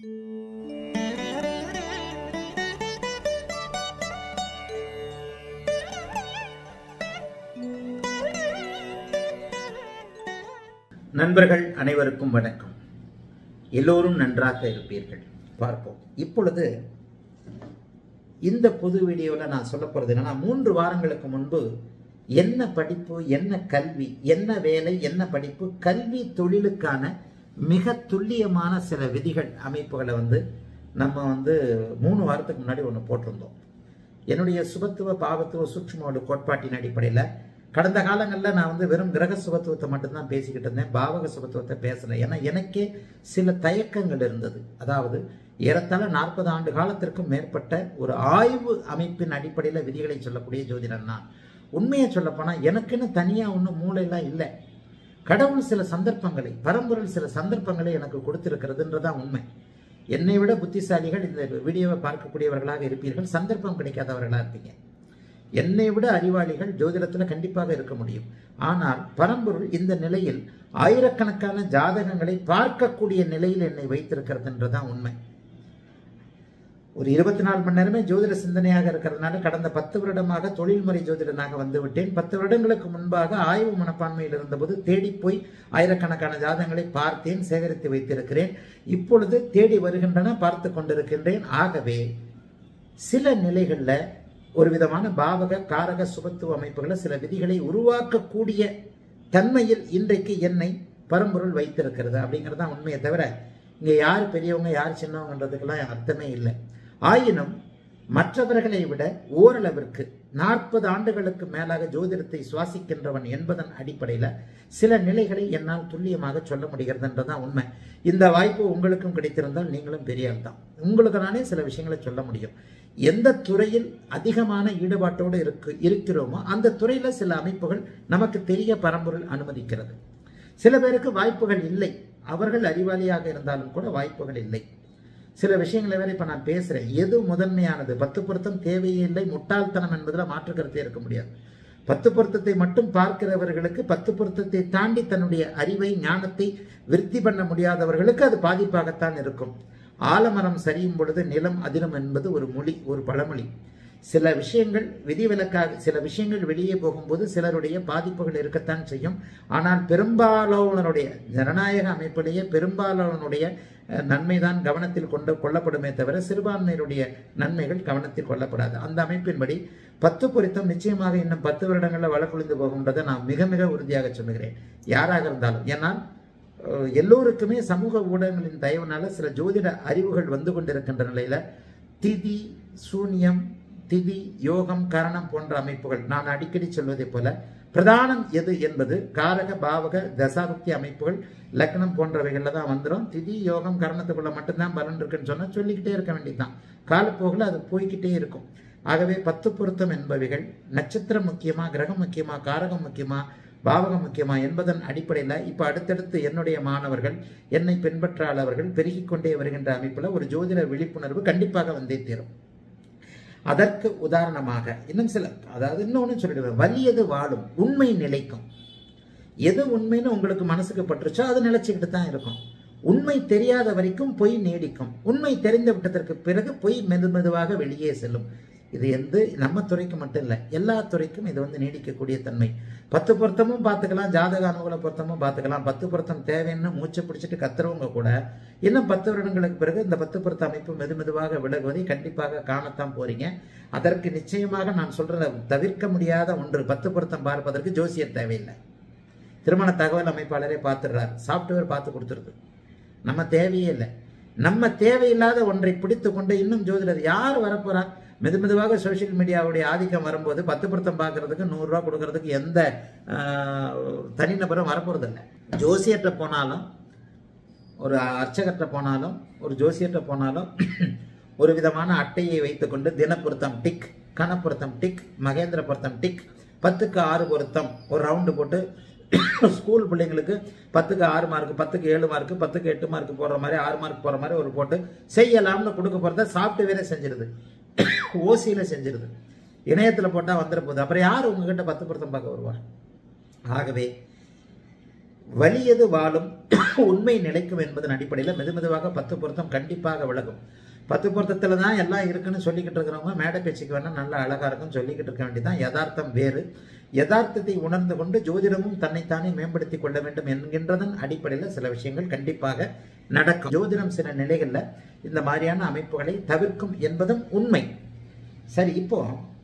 நண்பர்கள் அனைவருக்கும் வணக்கம் எல்லோரும் நன்றாக இருப்பீர்கள் பார்ப்போம் இப்பொழுது இந்த புது வீடியோவில் நான் சொல்ல போகிறது என்னன்னா மூன்று வாரங்களுக்கு முன்பு என்ன படிப்பு என்ன கல்வி என்ன வேலை என்ன படிப்பு கல்வி தொழிலுக்கான மிக துல்லியமான சில விதிகள் அமைப்புகளை வந்து நம்ம வந்து மூணு வாரத்துக்கு முன்னாடி ஒன்று போட்டிருந்தோம் என்னுடைய சுபத்துவ பாவத்துவ சூட்சுமோட கோட்பாட்டின் அடிப்படையில் கடந்த காலங்களில் நான் வந்து வெறும் கிரக சுபத்துவத்தை மட்டும்தான் பேசிக்கிட்டு இருந்தேன் பாவக சுபத்துவத்தை பேசலை ஏன்னா எனக்கே சில தயக்கங்கள் இருந்தது அதாவது ஏறத்தாழ நாற்பது ஆண்டு காலத்திற்கும் மேற்பட்ட ஒரு ஆய்வு அமைப்பின் அடிப்படையில் விதிகளை சொல்லக்கூடிய ஜோதிடன் நான் உண்மையை சொல்லப்போனால் எனக்குன்னு தனியாக ஒன்றும் மூளையெல்லாம் இல்லை கடவுள் சில சந்தர்ப்பங்களை பரம்பொருள் சில சந்தர்ப்பங்களை எனக்கு கொடுத்திருக்கிறதுன்றதான் உண்மை என்னை விட புத்திசாலிகள் இந்த வீடியோவை பார்க்கக்கூடியவர்களாக இருப்பீர்கள் சந்தர்ப்பம் கிடைக்காதவர்களாக இருப்பீங்க என்னை விட அறிவாளிகள் ஜோதிடத்தில் கண்டிப்பாக இருக்க முடியும் ஆனால் பரம்பொருள் இந்த நிலையில் ஆயிரக்கணக்கான ஜாதகங்களை பார்க்கக்கூடிய நிலையில் என்னை வைத்திருக்கிறதுன்றதான் உண்மை ஒரு இருபத்தி நாலு மணி நேரமே ஜோதிட சிந்தனையாக இருக்கிறதுனால கடந்த பத்து வருடமாக தொழில்முறை ஜோதிடனாக வந்து விட்டேன் பத்து வருடங்களுக்கு முன்பாக ஆய்வு மனப்பான்மையில் இருந்தபோது தேடி போய் ஆயிரக்கணக்கான ஜாதகங்களை பார்த்தேன் சேகரித்து வைத்திருக்கிறேன் இப்பொழுது தேடி வருகின்றன பார்த்து கொண்டிருக்கின்றேன் ஆகவே சில நிலைகளில் ஒரு விதமான பாவக காரக சுபத்துவ அமைப்புகளை சில விதிகளை உருவாக்கக்கூடிய தன்மையில் இன்றைக்கு என்னை பரம்பொருள் வைத்திருக்கிறது அப்படிங்கிறது தான் உண்மையை தவிர இங்கே யார் பெரியவங்க யார் சின்னவங்கன்றதுக்கெல்லாம் அர்த்தமே இல்லை ஆயினும் மற்றவர்களை விட ஓரளவிற்கு நாற்பது ஆண்டுகளுக்கு மேலாக ஜோதிடத்தை சுவாசிக்கின்றவன் என்பதன் அடிப்படையில் சில நிலைகளை என்னால் துல்லியமாக சொல்ல முடிகிறதுன்றதான் உண்மை இந்த வாய்ப்பு உங்களுக்கும் கிடைத்திருந்தால் நீங்களும் பெரிய ஆள் தான் உங்களுக்கு நானே சில விஷயங்களை சொல்ல முடியும் எந்த துறையில் அதிகமான ஈடுபாட்டோடு இருக்கு இருக்கிறோமோ அந்த துறையில் சில அமைப்புகள் நமக்கு தெரிய பரம்பொருள் அனுமதிக்கிறது சில பேருக்கு வாய்ப்புகள் இல்லை அவர்கள் அறிவாளியாக இருந்தாலும் கூட வாய்ப்புகள் இல்லை சில விஷயங்களை வேற இப்ப நான் பேசுறேன் எது முதன்மையானது பத்து பொருத்தம் தேவையே இல்லை முட்டாள்தனம் என்பதில் மாற்று கருத்தே இருக்க முடியாது பத்து பொருத்தத்தை மட்டும் பார்க்கிறவர்களுக்கு பத்து பொருத்தத்தை தாண்டி தன்னுடைய அறிவை ஞானத்தை விருத்தி பண்ண முடியாதவர்களுக்கு அது பாதிப்பாகத்தான் இருக்கும் ஆலமரம் சரியும் பொழுது நிலம் அதிரும் என்பது ஒரு மொழி ஒரு பழமொழி சில விஷயங்கள் விதிவிலக்காக சில விஷயங்கள் வெளியே போகும்போது சிலருடைய பாதிப்புகள் இருக்கத்தான் செய்யும் ஆனால் பெரும்பாலானவனுடைய ஜனநாயக அமைப்பிலேயே பெரும்பாலானவனுடைய நன்மைதான் கவனத்தில் கொண்டு கொள்ளப்படுமே தவிர சிறுபான்மையினுடைய நன்மைகள் கவனத்தில் கொள்ளப்படாது அந்த அமைப்பின்படி பத்து பொருத்தம் நிச்சயமாக இன்னும் பத்து வருடங்களில் வழக்குழிந்து போகும்ன்றதை நான் மிக மிக உறுதியாக சொல்லுகிறேன் யாராக இருந்தாலும் ஏன்னால் எல்லோருக்குமே சமூக ஊடகங்களின் தயவுனால சில ஜோதிட அறிவுகள் வந்து கொண்டிருக்கின்ற நிலையில திதி சூன்யம் திதி யோகம் கரணம் போன்ற அமைப்புகள் நான் அடிக்கடி சொல்வதைப் போல பிரதானம் எது என்பது காரக பாவக தசாபக்தி அமைப்புகள் லக்னம் போன்றவைகளில் தான் வந்துடும் திதி யோகம் கரணத்துக்குள்ள மட்டும்தான் பலன் இருக்குன்னு சொன்னால் சொல்லிக்கிட்டே இருக்க வேண்டியதுதான் காலப்போகில் அது போய்கிட்டே இருக்கும் ஆகவே பத்து பொருத்தம் என்பவைகள் நட்சத்திரம் முக்கியமா கிரகம் முக்கியமா காரகம் முக்கியமா பாவகம் முக்கியமா என்பதன் அடிப்படையில் இப்போ அடுத்தடுத்து என்னுடைய மாணவர்கள் என்னை பின்பற்றாளர்கள் பெருகிக் கொண்டே வருகின்ற அமைப்பில் ஒரு ஜோதிட விழிப்புணர்வு கண்டிப்பாக வந்தே தீரும் அதற்கு உதாரணமாக இன்னும் சில அதாவது இன்னொன்று சொல்லிடுவேன் வலியது வாழும் உண்மை நிலைக்கும் எது உண்மைன்னு உங்களுக்கு மனசுக்கு பட்டுருச்சோ அது நிலைச்சுக்கிட்டு தான் இருக்கும் உண்மை தெரியாத வரைக்கும் பொய் நீடிக்கும் உண்மை தெரிந்து விட்டதற்கு பிறகு பொய் மெது மெதுவாக வெளியே செல்லும் இது எந்த நம்ம துறைக்கு மட்டும் இல்லை எல்லா துறைக்கும் இது வந்து நீடிக்கக்கூடிய தன்மை பத்து பொருத்தமும் பார்த்துக்கலாம் ஜாதக அனுகூல பொருத்தமும் பார்த்துக்கலாம் பத்து பொருத்தம் தேவைன்னு மூச்சை பிடிச்சிட்டு கத்துறவங்க கூட இன்னும் பத்து வருடங்களுக்கு பிறகு இந்த பத்து பொருத்த அமைப்பு மெது மெதுவாக விலகுவதை கண்டிப்பாக காணத்தான் போறீங்க அதற்கு நிச்சயமாக நான் சொல்றத தவிர்க்க முடியாத ஒன்று பத்து பொருத்தம் பார்ப்பதற்கு ஜோசியர் தேவையில்லை திருமண தகவல் அமைப்பாளரே பார்த்துடுறார் சாஃப்ட்வேர் பார்த்து கொடுத்துருது நம்ம தேவையே இல்லை நம்ம தேவையில்லாத ஒன்றை பிடித்து கொண்டு இன்னும் ஜோதிடர் யார் வரப்போறா மெது மெதுவாக சோசியல் மீடியாவுடைய ஆதிக்கம் வரும்போது பத்து பொருத்தம் பார்க்கறதுக்கு நூறுரூவா கொடுக்கறதுக்கு எந்த தனிநபரும் வரப்போறது இல்லை ஜோசியர்கிட்ட போனாலும் ஒரு அர்ச்சகர்கிட்ட போனாலும் ஒரு ஜோசியர்கிட்ட போனாலும் ஒரு விதமான அட்டையை வைத்துக்கொண்டு தினப்பொருத்தம் டிக் கணப்பொருத்தம் டிக் மகேந்திர பொருத்தம் டிக் பத்துக்கு ஆறு பொருத்தம் ஒரு ரவுண்டு போட்டு ஸ்கூல் பிள்ளைங்களுக்கு பத்துக்கு ஆறு மார்க் பத்துக்கு ஏழு மார்க் பத்துக்கு எட்டு மார்க் போடுற மாதிரி ஆறு மார்க் போடுற மாதிரி ஒரு போட்டு செய்யலாம்னு கொடுக்க போகிறத சாஃப்ட்வேரே செஞ்சிருது ஓசியில் செஞ்சிருது இணையத்தில் போட்டால் வந்துட போகுது அப்புறம் யார் உங்ககிட்ட பத்து பொருத்தம் பார்க்க வருவார் ஆகவே வலியது வாழும் உண்மை நிலைக்கும் என்பதன் அடிப்படையில் மெதுமெதுவாக பத்து பொருத்தம் கண்டிப்பாக விலகும் பத்து பொருத்தத்தில் தான் எல்லாம் இருக்குன்னு சொல்லிக்கிட்டு இருக்கிறவங்க மேடை பேச்சுக்கு வேணால் நல்லா அழகாக இருக்குன்னு சொல்லிக்கிட்டு இருக்க வேண்டியதான் யதார்த்தம் வேறு யதார்த்தத்தை உணர்ந்து கொண்டு ஜோதிடமும் தன்னைத்தானே மேம்படுத்திக் கொள்ள வேண்டும் என்கின்றதன் அடிப்படையில் சில விஷயங்கள் கண்டிப்பாக நடக்கும் ஜோதிடம் சில நிலைகளில் இந்த மாதிரியான அமைப்புகளை தவிர்க்கும் என்பதும் உண்மை சரி இப்போ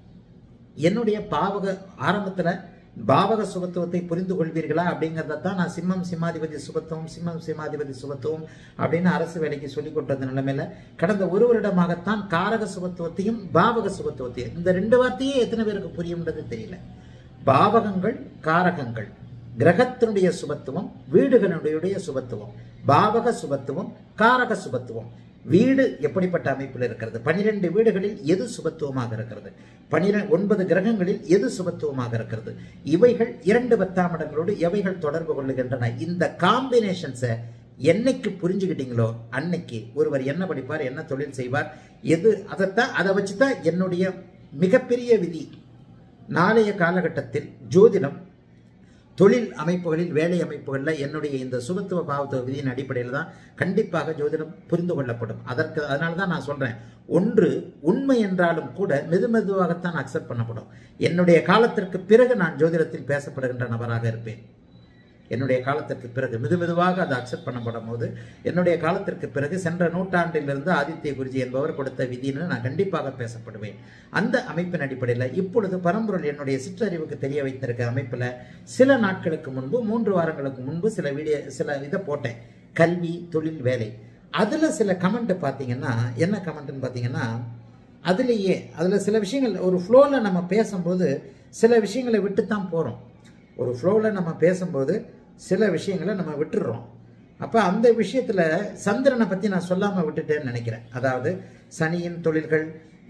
என்னுடைய பாவக ஆரம்பத்தில் பாவக சுபத்துவத்தை புரிந்து கொள்வீர்களா அப்படிங்கிறத தான் நான் சிம்மம் சிம்மாதிபதி சுபத்துவம் சிம்மம் சிம்மாதிபதி சுபத்துவம் அப்படின்னு அரசு வேலைக்கு சொல்லிக் கொடுத்த நிலைமையில கடந்த ஒரு வருடமாகத்தான் காரக சுபத்துவத்தையும் பாவக சுபத்துவத்தையும் இந்த ரெண்டு வார்த்தையே எத்தனை பேருக்கு புரியும்ன்றது தெரியல பாவகங்கள் காரகங்கள் கிரகத்தினுடைய சுபத்துவம் வீடுகளுடைய சுபத்துவம் பாவக சுபத்துவம் காரக சுபத்துவம் வீடு எப்படிப்பட்ட அமைப்பில் இருக்கிறது பனிரெண்டு வீடுகளில் எது சுபத்துவமாக இருக்கிறது பனிரெண்டு ஒன்பது கிரகங்களில் எது சுபத்துவமாக இருக்கிறது இவைகள் இரண்டு பத்தாம் இடங்களோடு எவைகள் தொடர்பு கொள்ளுகின்றன இந்த காம்பினேஷன்ஸை என்னைக்கு புரிஞ்சுக்கிட்டீங்களோ அன்னைக்கு ஒருவர் என்ன படிப்பார் என்ன தொழில் செய்வார் எது அதைத்தான் அதை வச்சு தான் என்னுடைய மிகப்பெரிய விதி நாளைய காலகட்டத்தில் ஜோதிடம் தொழில் அமைப்புகளில் வேலை அமைப்புகளில் என்னுடைய இந்த சுபத்துவ பாவத்துவ விதியின் அடிப்படையில் தான் கண்டிப்பாக ஜோதிடம் புரிந்து கொள்ளப்படும் அதற்கு அதனால தான் நான் சொல்றேன் ஒன்று உண்மை என்றாலும் கூட மெதுமெதுவாகத்தான் அக்செப்ட் பண்ணப்படும் என்னுடைய காலத்திற்கு பிறகு நான் ஜோதிடத்தில் பேசப்படுகின்ற நபராக இருப்பேன் என்னுடைய காலத்திற்கு பிறகு மெதுமெதுவாக அது அக்செப்ட் பண்ணப்படும் போது என்னுடைய காலத்திற்கு பிறகு சென்ற நூற்றாண்டிலிருந்து ஆதித்ய குருஜி என்பவர் கொடுத்த விதின்னு நான் கண்டிப்பாக பேசப்படுவேன் அந்த அமைப்பின் அடிப்படையில் இப்பொழுது பரம்பொருள் என்னுடைய சிற்றறிவுக்கு தெரிய வைத்திருக்க அமைப்பில் சில நாட்களுக்கு முன்பு மூன்று வாரங்களுக்கு முன்பு சில வீடியோ சில இதை போட்டேன் கல்வி தொழில் வேலை அதில் சில கமெண்ட் பார்த்தீங்கன்னா என்ன கமெண்ட்னு பார்த்தீங்கன்னா அதுலேயே அதில் சில விஷயங்கள் ஒரு ஃப்ளோவில் நம்ம பேசும்போது சில விஷயங்களை விட்டு தான் போகிறோம் ஒரு ஃப்ளோவில் நம்ம பேசும்போது சில விஷயங்களை நம்ம விட்டுடுறோம் அப்போ அந்த விஷயத்தில் சந்திரனை பற்றி நான் சொல்லாமல் விட்டுட்டேன்னு நினைக்கிறேன் அதாவது சனியின் தொழில்கள்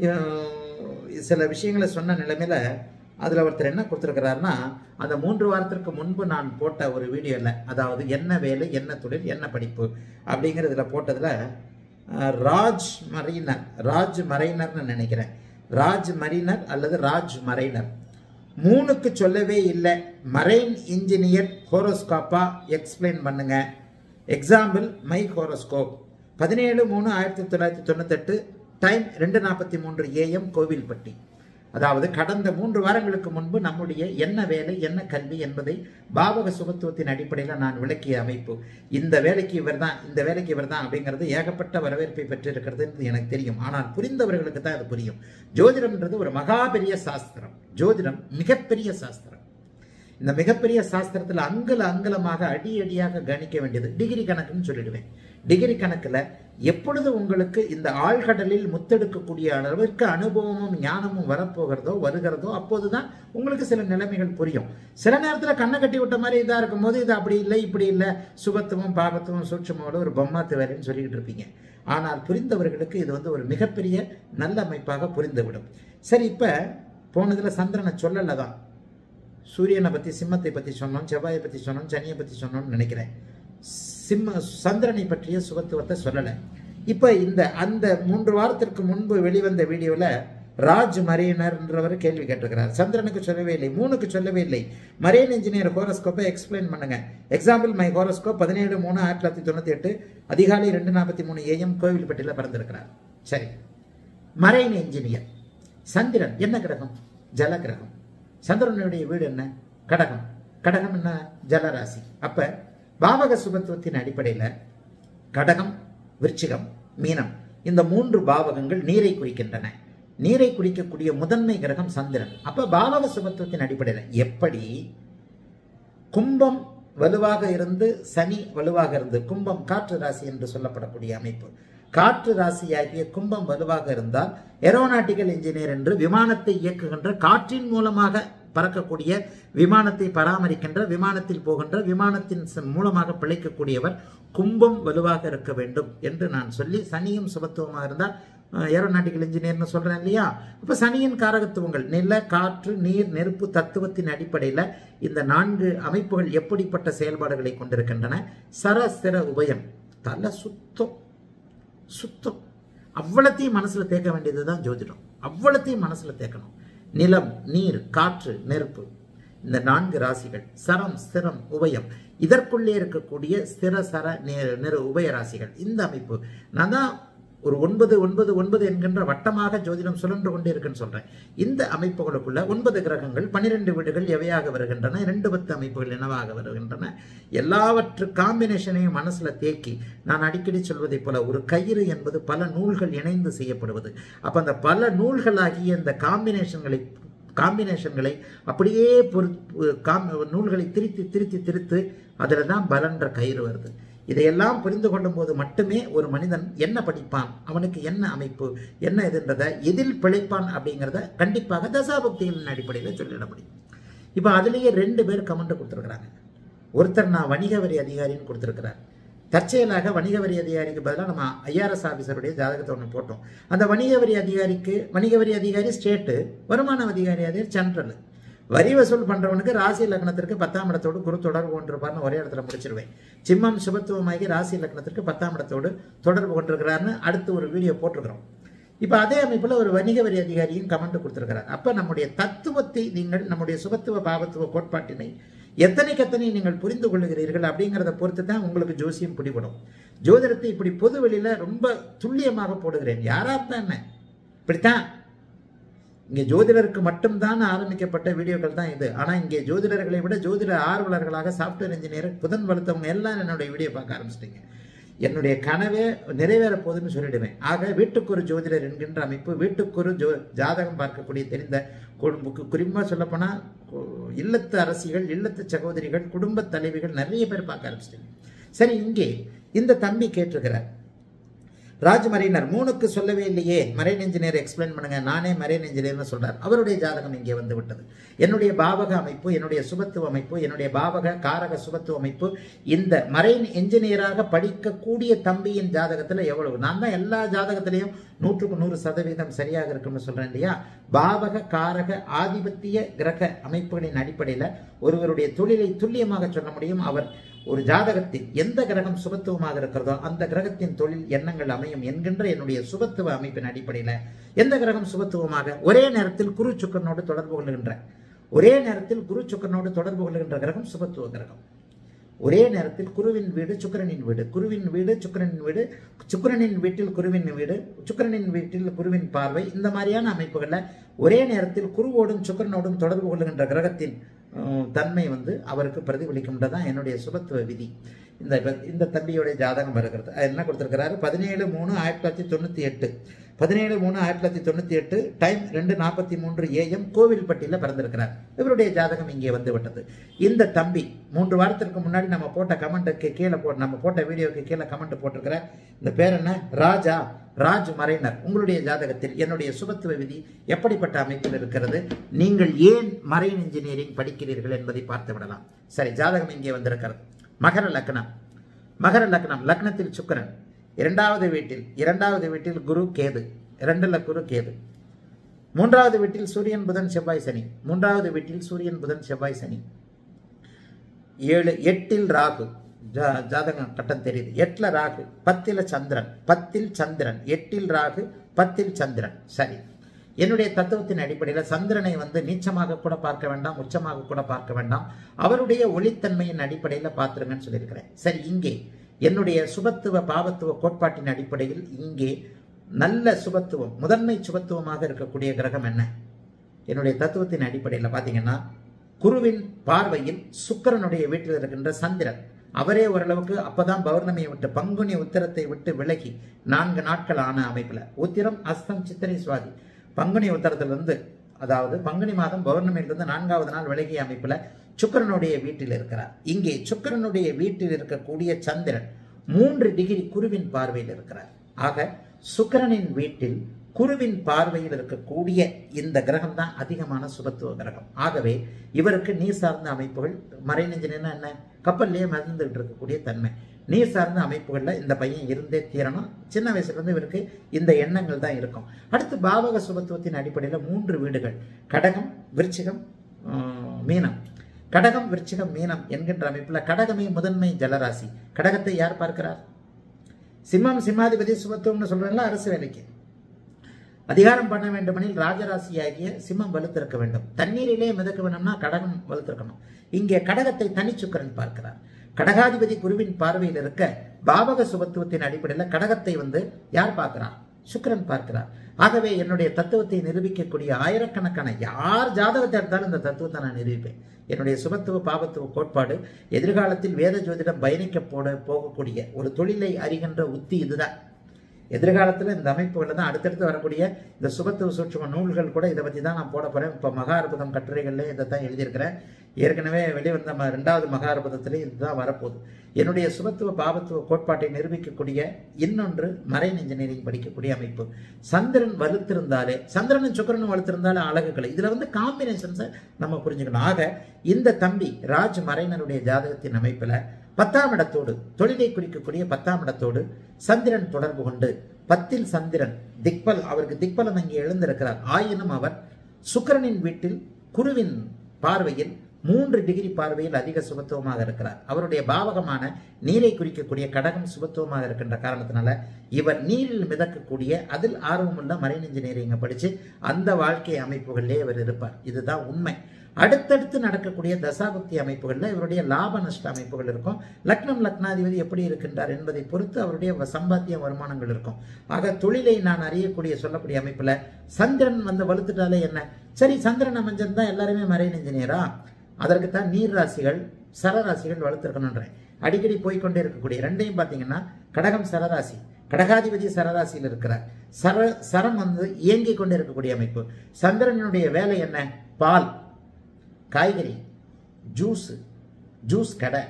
சில விஷயங்களை சொன்ன நிலைமையில் அதில் ஒருத்தர் என்ன கொடுத்துருக்கிறாருன்னா அந்த மூன்று வாரத்திற்கு முன்பு நான் போட்ட ஒரு வீடியோவில் அதாவது என்ன வேலை என்ன தொழில் என்ன படிப்பு அப்படிங்கிறதுல போட்டதில் ராஜ் மரைனர் ராஜ் மரைனர்னு நினைக்கிறேன் ராஜ் மரினர் அல்லது ராஜ் மரைனர் மூணுக்கு சொல்லவே இல்லை மரைன் இன்ஜினியர் ஹோரோஸ்கோப்பா எக்ஸ்பிளைன் பண்ணுங்க எக்ஸாம்பிள் மை ஹோரோஸ்கோப் பதினேழு மூணு ஆயிரத்தி தொள்ளாயிரத்தி தொண்ணூத்தெட்டு டைம் ரெண்டு நாற்பத்தி மூன்று ஏஎம் கோவில்பட்டி அதாவது கடந்த மூன்று வாரங்களுக்கு முன்பு நம்முடைய என்ன வேலை என்ன கல்வி என்பதை பாவக சுபத்துவத்தின் அடிப்படையில் நான் விளக்கிய அமைப்பு இந்த வேலைக்கு இவர் தான் இந்த வேலைக்கு இவர் தான் அப்படிங்கிறது ஏகப்பட்ட வரவேற்பை பெற்றிருக்கிறது எனக்கு தெரியும் ஆனால் புரிந்தவர்களுக்கு தான் அது புரியும் ஜோதிடம்ன்றது ஒரு மகா பெரிய சாஸ்திரம் ஜோதிடம் மிகப்பெரிய சாஸ்திரம் இந்த மிகப்பெரிய சாஸ்திரத்தில் அங்குல அங்குலமாக அடி அடியாக கணிக்க வேண்டியது டிகிரி கணக்குன்னு சொல்லிடுவேன் டிகிரி கணக்கில் எப்பொழுது உங்களுக்கு இந்த ஆழ்கடலில் முத்தெடுக்கக்கூடிய அளவிற்கு அனுபவமும் ஞானமும் வரப்போகிறதோ வருகிறதோ அப்போதுதான் உங்களுக்கு சில நிலைமைகள் புரியும் சில நேரத்தில் கண்ணை கட்டி விட்ட மாதிரி இதாக இருக்கும்போது இது அப்படி இல்லை இப்படி இல்லை சுபத்துவம் பாபத்துவம் சூட்சமோட ஒரு பொம்மாத்து வேலைன்னு சொல்லிக்கிட்டு இருப்பீங்க ஆனால் புரிந்தவர்களுக்கு இது வந்து ஒரு மிகப்பெரிய நல்ல அமைப்பாக புரிந்துவிடும் சரி இப்போ போனதில் சந்திரனை சொல்லலை தான் சூரியனை பற்றி சிம்மத்தை பற்றி சொன்னோம் செவ்வாயை பற்றி சொன்னோம் சனியை பற்றி சொன்னோம்னு நினைக்கிறேன் சிம்ம சந்திரனை பற்றிய சுபத்துவத்தை சொல்லலை இப்போ இந்த அந்த மூன்று வாரத்திற்கு முன்பு வெளிவந்த வீடியோவில் ராஜ் மரியனர்ன்றவர் கேள்வி கேட்டிருக்கிறார் சந்திரனுக்கு சொல்லவே இல்லை மூணுக்கு சொல்லவே இல்லை மரியன் இன்ஜினியர் ஹோரோஸ்கோப்பை எக்ஸ்பிளைன் பண்ணுங்க எக்ஸாம்பிள் மை ஹோரோஸ்கோப் பதினேழு மூணு ஆயிரத்தி தொள்ளாயிரத்தி தொண்ணூற்றி எட்டு அதிகாலை ரெண்டு நாற்பத்தி மூணு ஏஎம் கோவில்பட்டியில் பிறந்திருக்கிறார் சரி மரைன் இன்ஜினியர் சந்திரன் என்ன கிரகம் ஜல கிரகம் சந்திரனுடைய வீடு என்ன கடகம் கடகம் என்ன ஜலராசி அப்ப பாவக சுபத்துவத்தின் அடிப்படையில் கடகம் விருச்சிகம் மீனம் இந்த மூன்று பாவகங்கள் நீரை குறிக்கின்றன நீரை குறிக்கக்கூடிய முதன்மை கிரகம் சந்திரன் அப்ப பாவக சுபத்துவத்தின் அடிப்படையில் எப்படி கும்பம் வலுவாக இருந்து சனி வலுவாக இருந்து கும்பம் காற்று ராசி என்று சொல்லப்படக்கூடிய அமைப்பு காற்று ராசியாகிய கும்பம் வலுவாக இருந்தால் ஏரோநாட்டிக்கல் இன்ஜினியர் என்று விமானத்தை இயக்குகின்ற காற்றின் மூலமாக பறக்கக்கூடிய விமானத்தை பராமரிக்கின்ற விமானத்தில் போகின்ற விமானத்தின் மூலமாக பிழைக்கக்கூடியவர் கும்பம் வலுவாக இருக்க வேண்டும் என்று நான் சொல்லி சனியும் சுபத்துவமாக இருந்தால் ஏரோநாட்டிக்கல் இன்ஜினியர்னு சொல்றேன் இல்லையா அப்ப சனியின் காரகத்துவங்கள் நில காற்று நீர் நெருப்பு தத்துவத்தின் அடிப்படையில் இந்த நான்கு அமைப்புகள் எப்படிப்பட்ட செயல்பாடுகளை கொண்டிருக்கின்றன சரஸ்திர உபயம் தலை சுத்தம் சுத்தம் அவ்வளத்தையும் மனசுல தேக்க வேண்டியது தான் ஜோதிடம் அவ்வளத்தையும் மனசுல தேக்கணும் நிலம் நீர் காற்று நெருப்பு இந்த நான்கு ராசிகள் சரம் ஸ்திரம் உபயம் இதற்குள்ளே இருக்கக்கூடிய ஸ்திர சர நே- நிற உபய ராசிகள் இந்த அமைப்பு நான் தான் ஒரு ஒன்பது ஒன்பது ஒன்பது என்கின்ற வட்டமாக ஜோதிடம் சுழன்று கொண்டே இருக்குன்னு சொல்றேன் இந்த அமைப்புகளுக்குள்ள ஒன்பது கிரகங்கள் பனிரெண்டு வீடுகள் எவையாக வருகின்றன இரண்டு பத்து அமைப்புகள் என்னவாக வருகின்றன எல்லாவற்று காம்பினேஷனையும் மனசுல தேக்கி நான் அடிக்கடி சொல்வதைப் போல ஒரு கயிறு என்பது பல நூல்கள் இணைந்து செய்யப்படுவது அப்ப அந்த பல நூல்களாகிய இந்த காம்பினேஷன்களை காம்பினேஷன்களை அப்படியே பொறு காம் நூல்களை திரித்து திரித்து திரித்து அதில் தான் பலன்ற கயிறு வருது இதையெல்லாம் புரிந்து கொள்ளும் போது மட்டுமே ஒரு மனிதன் என்ன படிப்பான் அவனுக்கு என்ன அமைப்பு என்ன இதுன்றதை எதில் பிழைப்பான் அப்படிங்கிறத கண்டிப்பாக தசாபக்திகளின் அடிப்படையில் சொல்லிட முடியும் இப்போ அதுலேயே ரெண்டு பேர் கமெண்ட் கொடுத்துருக்குறாங்க ஒருத்தர் நான் வணிக வரி அதிகாரின்னு கொடுத்துருக்கிறார் தற்செயலாக வணிக வரி அதிகாரிக்கு பதிலாக நம்ம ஐஆர்எஸ் ஆஃபீஸருடைய ஜாதகத்தை ஒன்று போட்டோம் அந்த வணிக வரி அதிகாரிக்கு வணிக வரி அதிகாரி ஸ்டேட்டு வருமான அதிகாரி அதிகாரி சென்ட்ரல் வரி வசூல் பண்றவனுக்கு ராசி லக்னத்திற்கு பத்தாம் இடத்தோடு குரு தொடர்பு கொண்டிருப்பார்னு ஒரே இடத்துல முடிச்சிருவேன் சிம்மம் சுபத்துவமாகி ராசி லக்னத்திற்கு பத்தாம் இடத்தோடு தொடர்பு கொண்டிருக்கிறார்னு அடுத்து ஒரு வீடியோ போட்டிருக்கிறோம் இப்போ அதே அமைப்பில் ஒரு வணிக வரி அதிகாரியும் கமெண்ட் கொடுத்திருக்கிறார் அப்போ நம்முடைய தத்துவத்தை நீங்கள் நம்முடைய சுபத்துவ பாவத்துவ கோட்பாட்டினை எத்தனைக்கு எத்தனை நீங்கள் புரிந்து கொள்ளுகிறீர்கள் அப்படிங்கிறத பொறுத்து தான் உங்களுக்கு ஜோசியம் பிடிபடும் ஜோதிடத்தை இப்படி பொது வெளியில ரொம்ப துல்லியமாக போடுகிறேன் யாரா இருந்தா என்ன இப்படித்தான் இங்கே ஜோதிடருக்கு மட்டும்தான் ஆரம்பிக்கப்பட்ட வீடியோக்கள் தான் இது ஆனால் இங்கே ஜோதிடர்களை விட ஜோதிட ஆர்வலர்களாக சாஃப்ட்வேர் இன்ஜினியர் புதன் வளர்த்தவங்க எல்லாம் என்னுடைய வீடியோ பார்க்க ஆரம்பிச்சிட்டீங்க என்னுடைய கனவே நிறைவேற போகுதுன்னு சொல்லிடுவேன் ஆக வீட்டுக்கொரு ஜோதிடர் என்கின்ற அமைப்பு வீட்டுக்கொரு ஜோ ஜாதகம் பார்க்கக்கூடிய தெரிந்த குறிப்பாக சொல்லப்போனால் இல்லத்து அரசிகள் இல்லத்து சகோதரிகள் குடும்ப தலைவிகள் நிறைய பேர் பார்க்க ஆரம்பிச்சிட்டீங்க சரி இங்கே இந்த தம்பி கேட்டிருக்கிறார் ராஜ்மறையினர் மூணுக்கு சொல்லவே இல்லையே மரைன் இன்ஜினியர் எக்ஸ்பிளைன் பண்ணுங்க நானே மரைன் இன்ஜினியர்னு சொல்றார் அவருடைய ஜாதகம் இங்கே வந்து விட்டது என்னுடைய பாவக அமைப்பு என்னுடைய சுபத்துவ அமைப்பு என்னுடைய பாவக காரக சுபத்துவ அமைப்பு இந்த மரைன் இன்ஜினியராக படிக்கக்கூடிய தம்பியின் ஜாதகத்துல எவ்வளவு நான் தான் எல்லா ஜாதகத்திலையும் நூற்றுக்கு நூறு சதவீதம் சரியாக இருக்கும்னு சொல்றேன் இல்லையா பாவக காரக ஆதிபத்திய கிரக அமைப்புகளின் அடிப்படையில் ஒருவருடைய தொழிலை துல்லியமாக சொல்ல முடியும் அவர் ஒரு ஜாதகத்தில் எந்த கிரகம் சுபத்துவமாக இருக்கிறதோ அந்த கிரகத்தின் தொழில் எண்ணங்கள் அமையும் என்கின்ற என்னுடைய சுபத்துவ அமைப்பின் அடிப்படையில் எந்த கிரகம் சுபத்துவமாக ஒரே நேரத்தில் குரு சுக்கரனோடு தொடர்பு கொள்ளுகின்ற ஒரே நேரத்தில் குரு சுக்கரனோடு தொடர்பு கொள்ளுகின்ற கிரகம் சுபத்துவ கிரகம் ஒரே நேரத்தில் குருவின் வீடு சுக்கரனின் வீடு குருவின் வீடு சுக்கரனின் வீடு சுக்கரனின் வீட்டில் குருவின் வீடு சுக்கரனின் வீட்டில் குருவின் பார்வை இந்த மாதிரியான அமைப்புகளில் ஒரே நேரத்தில் குருவோடும் சுக்கரனோடும் தொடர்பு கொள்ளுகின்ற கிரகத்தின் அஹ், தன்மை வந்து அவருக்கு பிரதிபலிக்கின்றதான் என்னுடைய சுபத்துவ விதி இந்த இந்த தம்பியோடைய ஜாதகம் வருகிறது அது என்ன கொடுத்திருக்கிறாரு பதினேழு மூணு ஆயிரத்தி தொள்ளாயிரத்தி தொண்ணூற்றி எட்டு பதினேழு மூணு ஆயிரத்தி தொள்ளாயிரத்தி தொண்ணூற்றி எட்டு டைம் ரெண்டு நாற்பத்தி மூன்று ஏஎம் கோவில்பட்டியில் பிறந்திருக்கிறார் இவருடைய ஜாதகம் இங்கே வந்து விட்டது இந்த தம்பி மூன்று வாரத்திற்கு முன்னாடி நம்ம போட்ட கமெண்ட்டுக்கு கீழே போ நம்ம போட்ட வீடியோக்கு கீழே கமெண்ட் போட்டிருக்கிற இந்த பேர் என்ன ராஜா ராஜ் மறைனர் உங்களுடைய ஜாதகத்தில் என்னுடைய சுபத்துவ விதி எப்படிப்பட்ட அமைப்பில் இருக்கிறது நீங்கள் ஏன் மரைன் இன்ஜினியரிங் படிக்கிறீர்கள் என்பதை பார்த்து விடலாம் சரி ஜாதகம் இங்கே வந்திருக்கிறது மகர லக்னம் மகர லக்னம் லக்னத்தில் சுக்கிரன் இரண்டாவது வீட்டில் இரண்டாவது வீட்டில் குரு கேது இரண்டுல குரு கேது மூன்றாவது வீட்டில் சூரியன் புதன் செவ்வாய் சனி மூன்றாவது வீட்டில் சூரியன் புதன் செவ்வாய் சனி ஏழு எட்டில் ராகு ஜா- ஜாதகம் கட்டம் தெரியுது எட்டுல ராகு பத்தில சந்திரன் பத்தில் சந்திரன் எட்டில் ராகு பத்தில் சந்திரன் சரி என்னுடைய தத்துவத்தின் அடிப்படையில் சந்திரனை வந்து நீச்சமாக கூட பார்க்க வேண்டாம் உச்சமாக கூட பார்க்க வேண்டாம் அவருடைய ஒளித்தன்மையின் அடிப்படையில் பார்த்துருங்கன்னு சொல்லியிருக்கிறேன் சரி இங்கே என்னுடைய சுபத்துவ பாவத்துவ கோட்பாட்டின் அடிப்படையில் இங்கே நல்ல சுபத்துவம் முதன்மை சுபத்துவமாக இருக்கக்கூடிய கிரகம் என்ன என்னுடைய தத்துவத்தின் அடிப்படையில் பார்த்தீங்கன்னா குருவின் பார்வையில் சுக்கிரனுடைய வீட்டில் இருக்கின்ற சந்திரன் அவரே ஓரளவுக்கு அப்பதான் பௌர்ணமியை விட்டு பங்குனி உத்திரத்தை விட்டு விலகி நான்கு நாட்கள் ஆன அமைப்புல உத்திரம் அஸ்தம் சித்திரை சுவாதி பங்குனி உத்தரத்திலிருந்து அதாவது பங்குனி மாதம் பௌர்ணமியிலிருந்து நான்காவது நாள் விலகிய அமைப்புல சுக்கிரனுடைய வீட்டில் இருக்கிறார் இங்கே சுக்கிரனுடைய வீட்டில் இருக்கக்கூடிய சந்திரன் மூன்று டிகிரி குருவின் பார்வையில் இருக்கிறார் ஆக சுக்கிரனின் வீட்டில் குருவின் பார்வையில் இருக்கக்கூடிய இந்த கிரகம் தான் அதிகமான சுபத்துவ கிரகம் ஆகவே இவருக்கு நீர் சார்ந்த அமைப்புகள் மரைன் இன்ஜினியர்னா என்ன கப்பல்லையே மறந்துகிட்டு இருக்கக்கூடிய தன்மை நீர் சார்ந்த அமைப்புகளில் இந்த பையன் இருந்தே தீரணும் சின்ன வயசுல இருந்து இவருக்கு இந்த எண்ணங்கள் தான் இருக்கும் அடுத்து பாவக சுபத்துவத்தின் அடிப்படையில் மூன்று வீடுகள் கடகம் விருச்சிகம் ஆஹ், மீனம் கடகம் விருச்சிகம் மீனம் என்கின்ற அமைப்பில் கடகமே முதன்மை ஜலராசி கடகத்தை யார் பார்க்கிறார் சிம்மம் சிம்மாதிபதி சுபத்துவம்னு சொல்றேன்ல அரசு வேலைக்கு அதிகாரம் பண்ண வேண்டுமெனில் ராஜராசியாகிய சிம்மம் வலுத்திருக்க வேண்டும் தண்ணீரிலே மிதக்க வேண்டும்னா கடகம் வலுத்திருக்கணும் இங்கே கடகத்தை தனிச்சுக்கரன் பார்க்கிறார் கடகாதிபதி குருவின் பார்வையில் இருக்க பாவக சுபத்துவத்தின் அடிப்படையில் கடகத்தை வந்து யார் பார்க்கிறார் சுக்கிரன் பார்க்கிறார் ஆகவே என்னுடைய தத்துவத்தை நிரூபிக்கக்கூடிய ஆயிரக்கணக்கான யார் ஜாதகத்தை எடுத்தாலும் இந்த தத்துவத்தை நான் நிரூபிப்பேன் என்னுடைய சுபத்துவ பாபத்துவ கோட்பாடு எதிர்காலத்தில் வேத ஜோதிடம் பயணிக்க போட போகக்கூடிய ஒரு தொழிலை அறிகின்ற உத்தி இதுதான் எதிர்காலத்தில் இந்த அமைப்புகளில் தான் அடுத்தடுத்து வரக்கூடிய இந்த சுபத்துவ சூட்சும நூல்கள் கூட இதை பற்றி தான் நான் போட போகிறேன் இப்போ மகா அற்புதம் கட்டுரைகள்ல இதை தான் எழுதியிருக்கிறேன் ஏற்கனவே வெளிவந்த ம- ரெண்டாவது மகா அற்புதத்திலே இதுதான் வரப்போகுது என்னுடைய சுபத்துவ பாபத்துவ கோட்பாட்டை நிரூபிக்கக்கூடிய இன்னொன்று மரைன் இன்ஜினியரிங் படிக்கக்கூடிய அமைப்பு சந்திரன் வலுத்திருந்தாலே சந்திரனும் சுக்கிரனும் வலுத்திருந்தாலே அழகுகளை இதில் வந்து காம்பினேஷன்ஸை நம்ம புரிஞ்சுக்கணும் ஆக இந்த தம்பி ராஜ் மரைனருடைய ஜாதகத்தின் அமைப்பில் பத்தாம் இடத்தோடு தொழிலை குறிக்கக்கூடிய பத்தாம் இடத்தோடு சந்திரன் தொடர்பு கொண்டு பத்தில் சந்திரன் திக்பல் அவருக்கு திக்பலம் அங்கே எழுந்திருக்கிறார் ஆயினும் அவர் சுக்கிரனின் வீட்டில் குருவின் பார்வையில் மூன்று டிகிரி பார்வையில் அதிக சுபத்துவமாக இருக்கிறார் அவருடைய பாவகமான நீரை குறிக்கக்கூடிய கடகம் சுபத்துவமாக இருக்கின்ற காரணத்தினால இவர் நீரில் மிதக்கக்கூடிய அதில் ஆர்வமுள்ள மரைன் இன்ஜினியரிங்கை படித்து அந்த வாழ்க்கை அமைப்புகளிலே இவர் இருப்பார் இதுதான் உண்மை அடுத்தடுத்து நடக்கக்கூடிய தசாபுக்தி அமைப்புகளில் இவருடைய லாப நஷ்ட அமைப்புகள் இருக்கும் லக்னம் லக்னாதிபதி எப்படி இருக்கின்றார் என்பதை பொறுத்து அவருடைய வ- சம்பாத்திய வருமானங்கள் இருக்கும் ஆக தொழிலை நான் அறியக்கூடிய சொல்லக்கூடிய அமைப்பில் சந்திரன் வந்து வலுத்துட்டாலே என்ன சரி சந்திரன் அமைஞ்சிருந்தா எல்லாருமே மரைன் இன்ஜினியரா அதற்குத்தான் நீர் ராசிகள் சரராசிகள் வலுத்திருக்கணுன்றேன் அடிக்கடி போய்க்கொண்டே இருக்கக்கூடிய ரெண்டையும் பார்த்தீங்கன்னா கடகம் சரராசி கடகாதிபதி சரராசியில் இருக்கிறார் சர சரம் வந்து இயங்கிக் கொண்டே இருக்கக்கூடிய அமைப்பு சந்திரனுடைய வேலை என்ன பால் காய்கறி ஜூஸ் ஜூஸ் கடை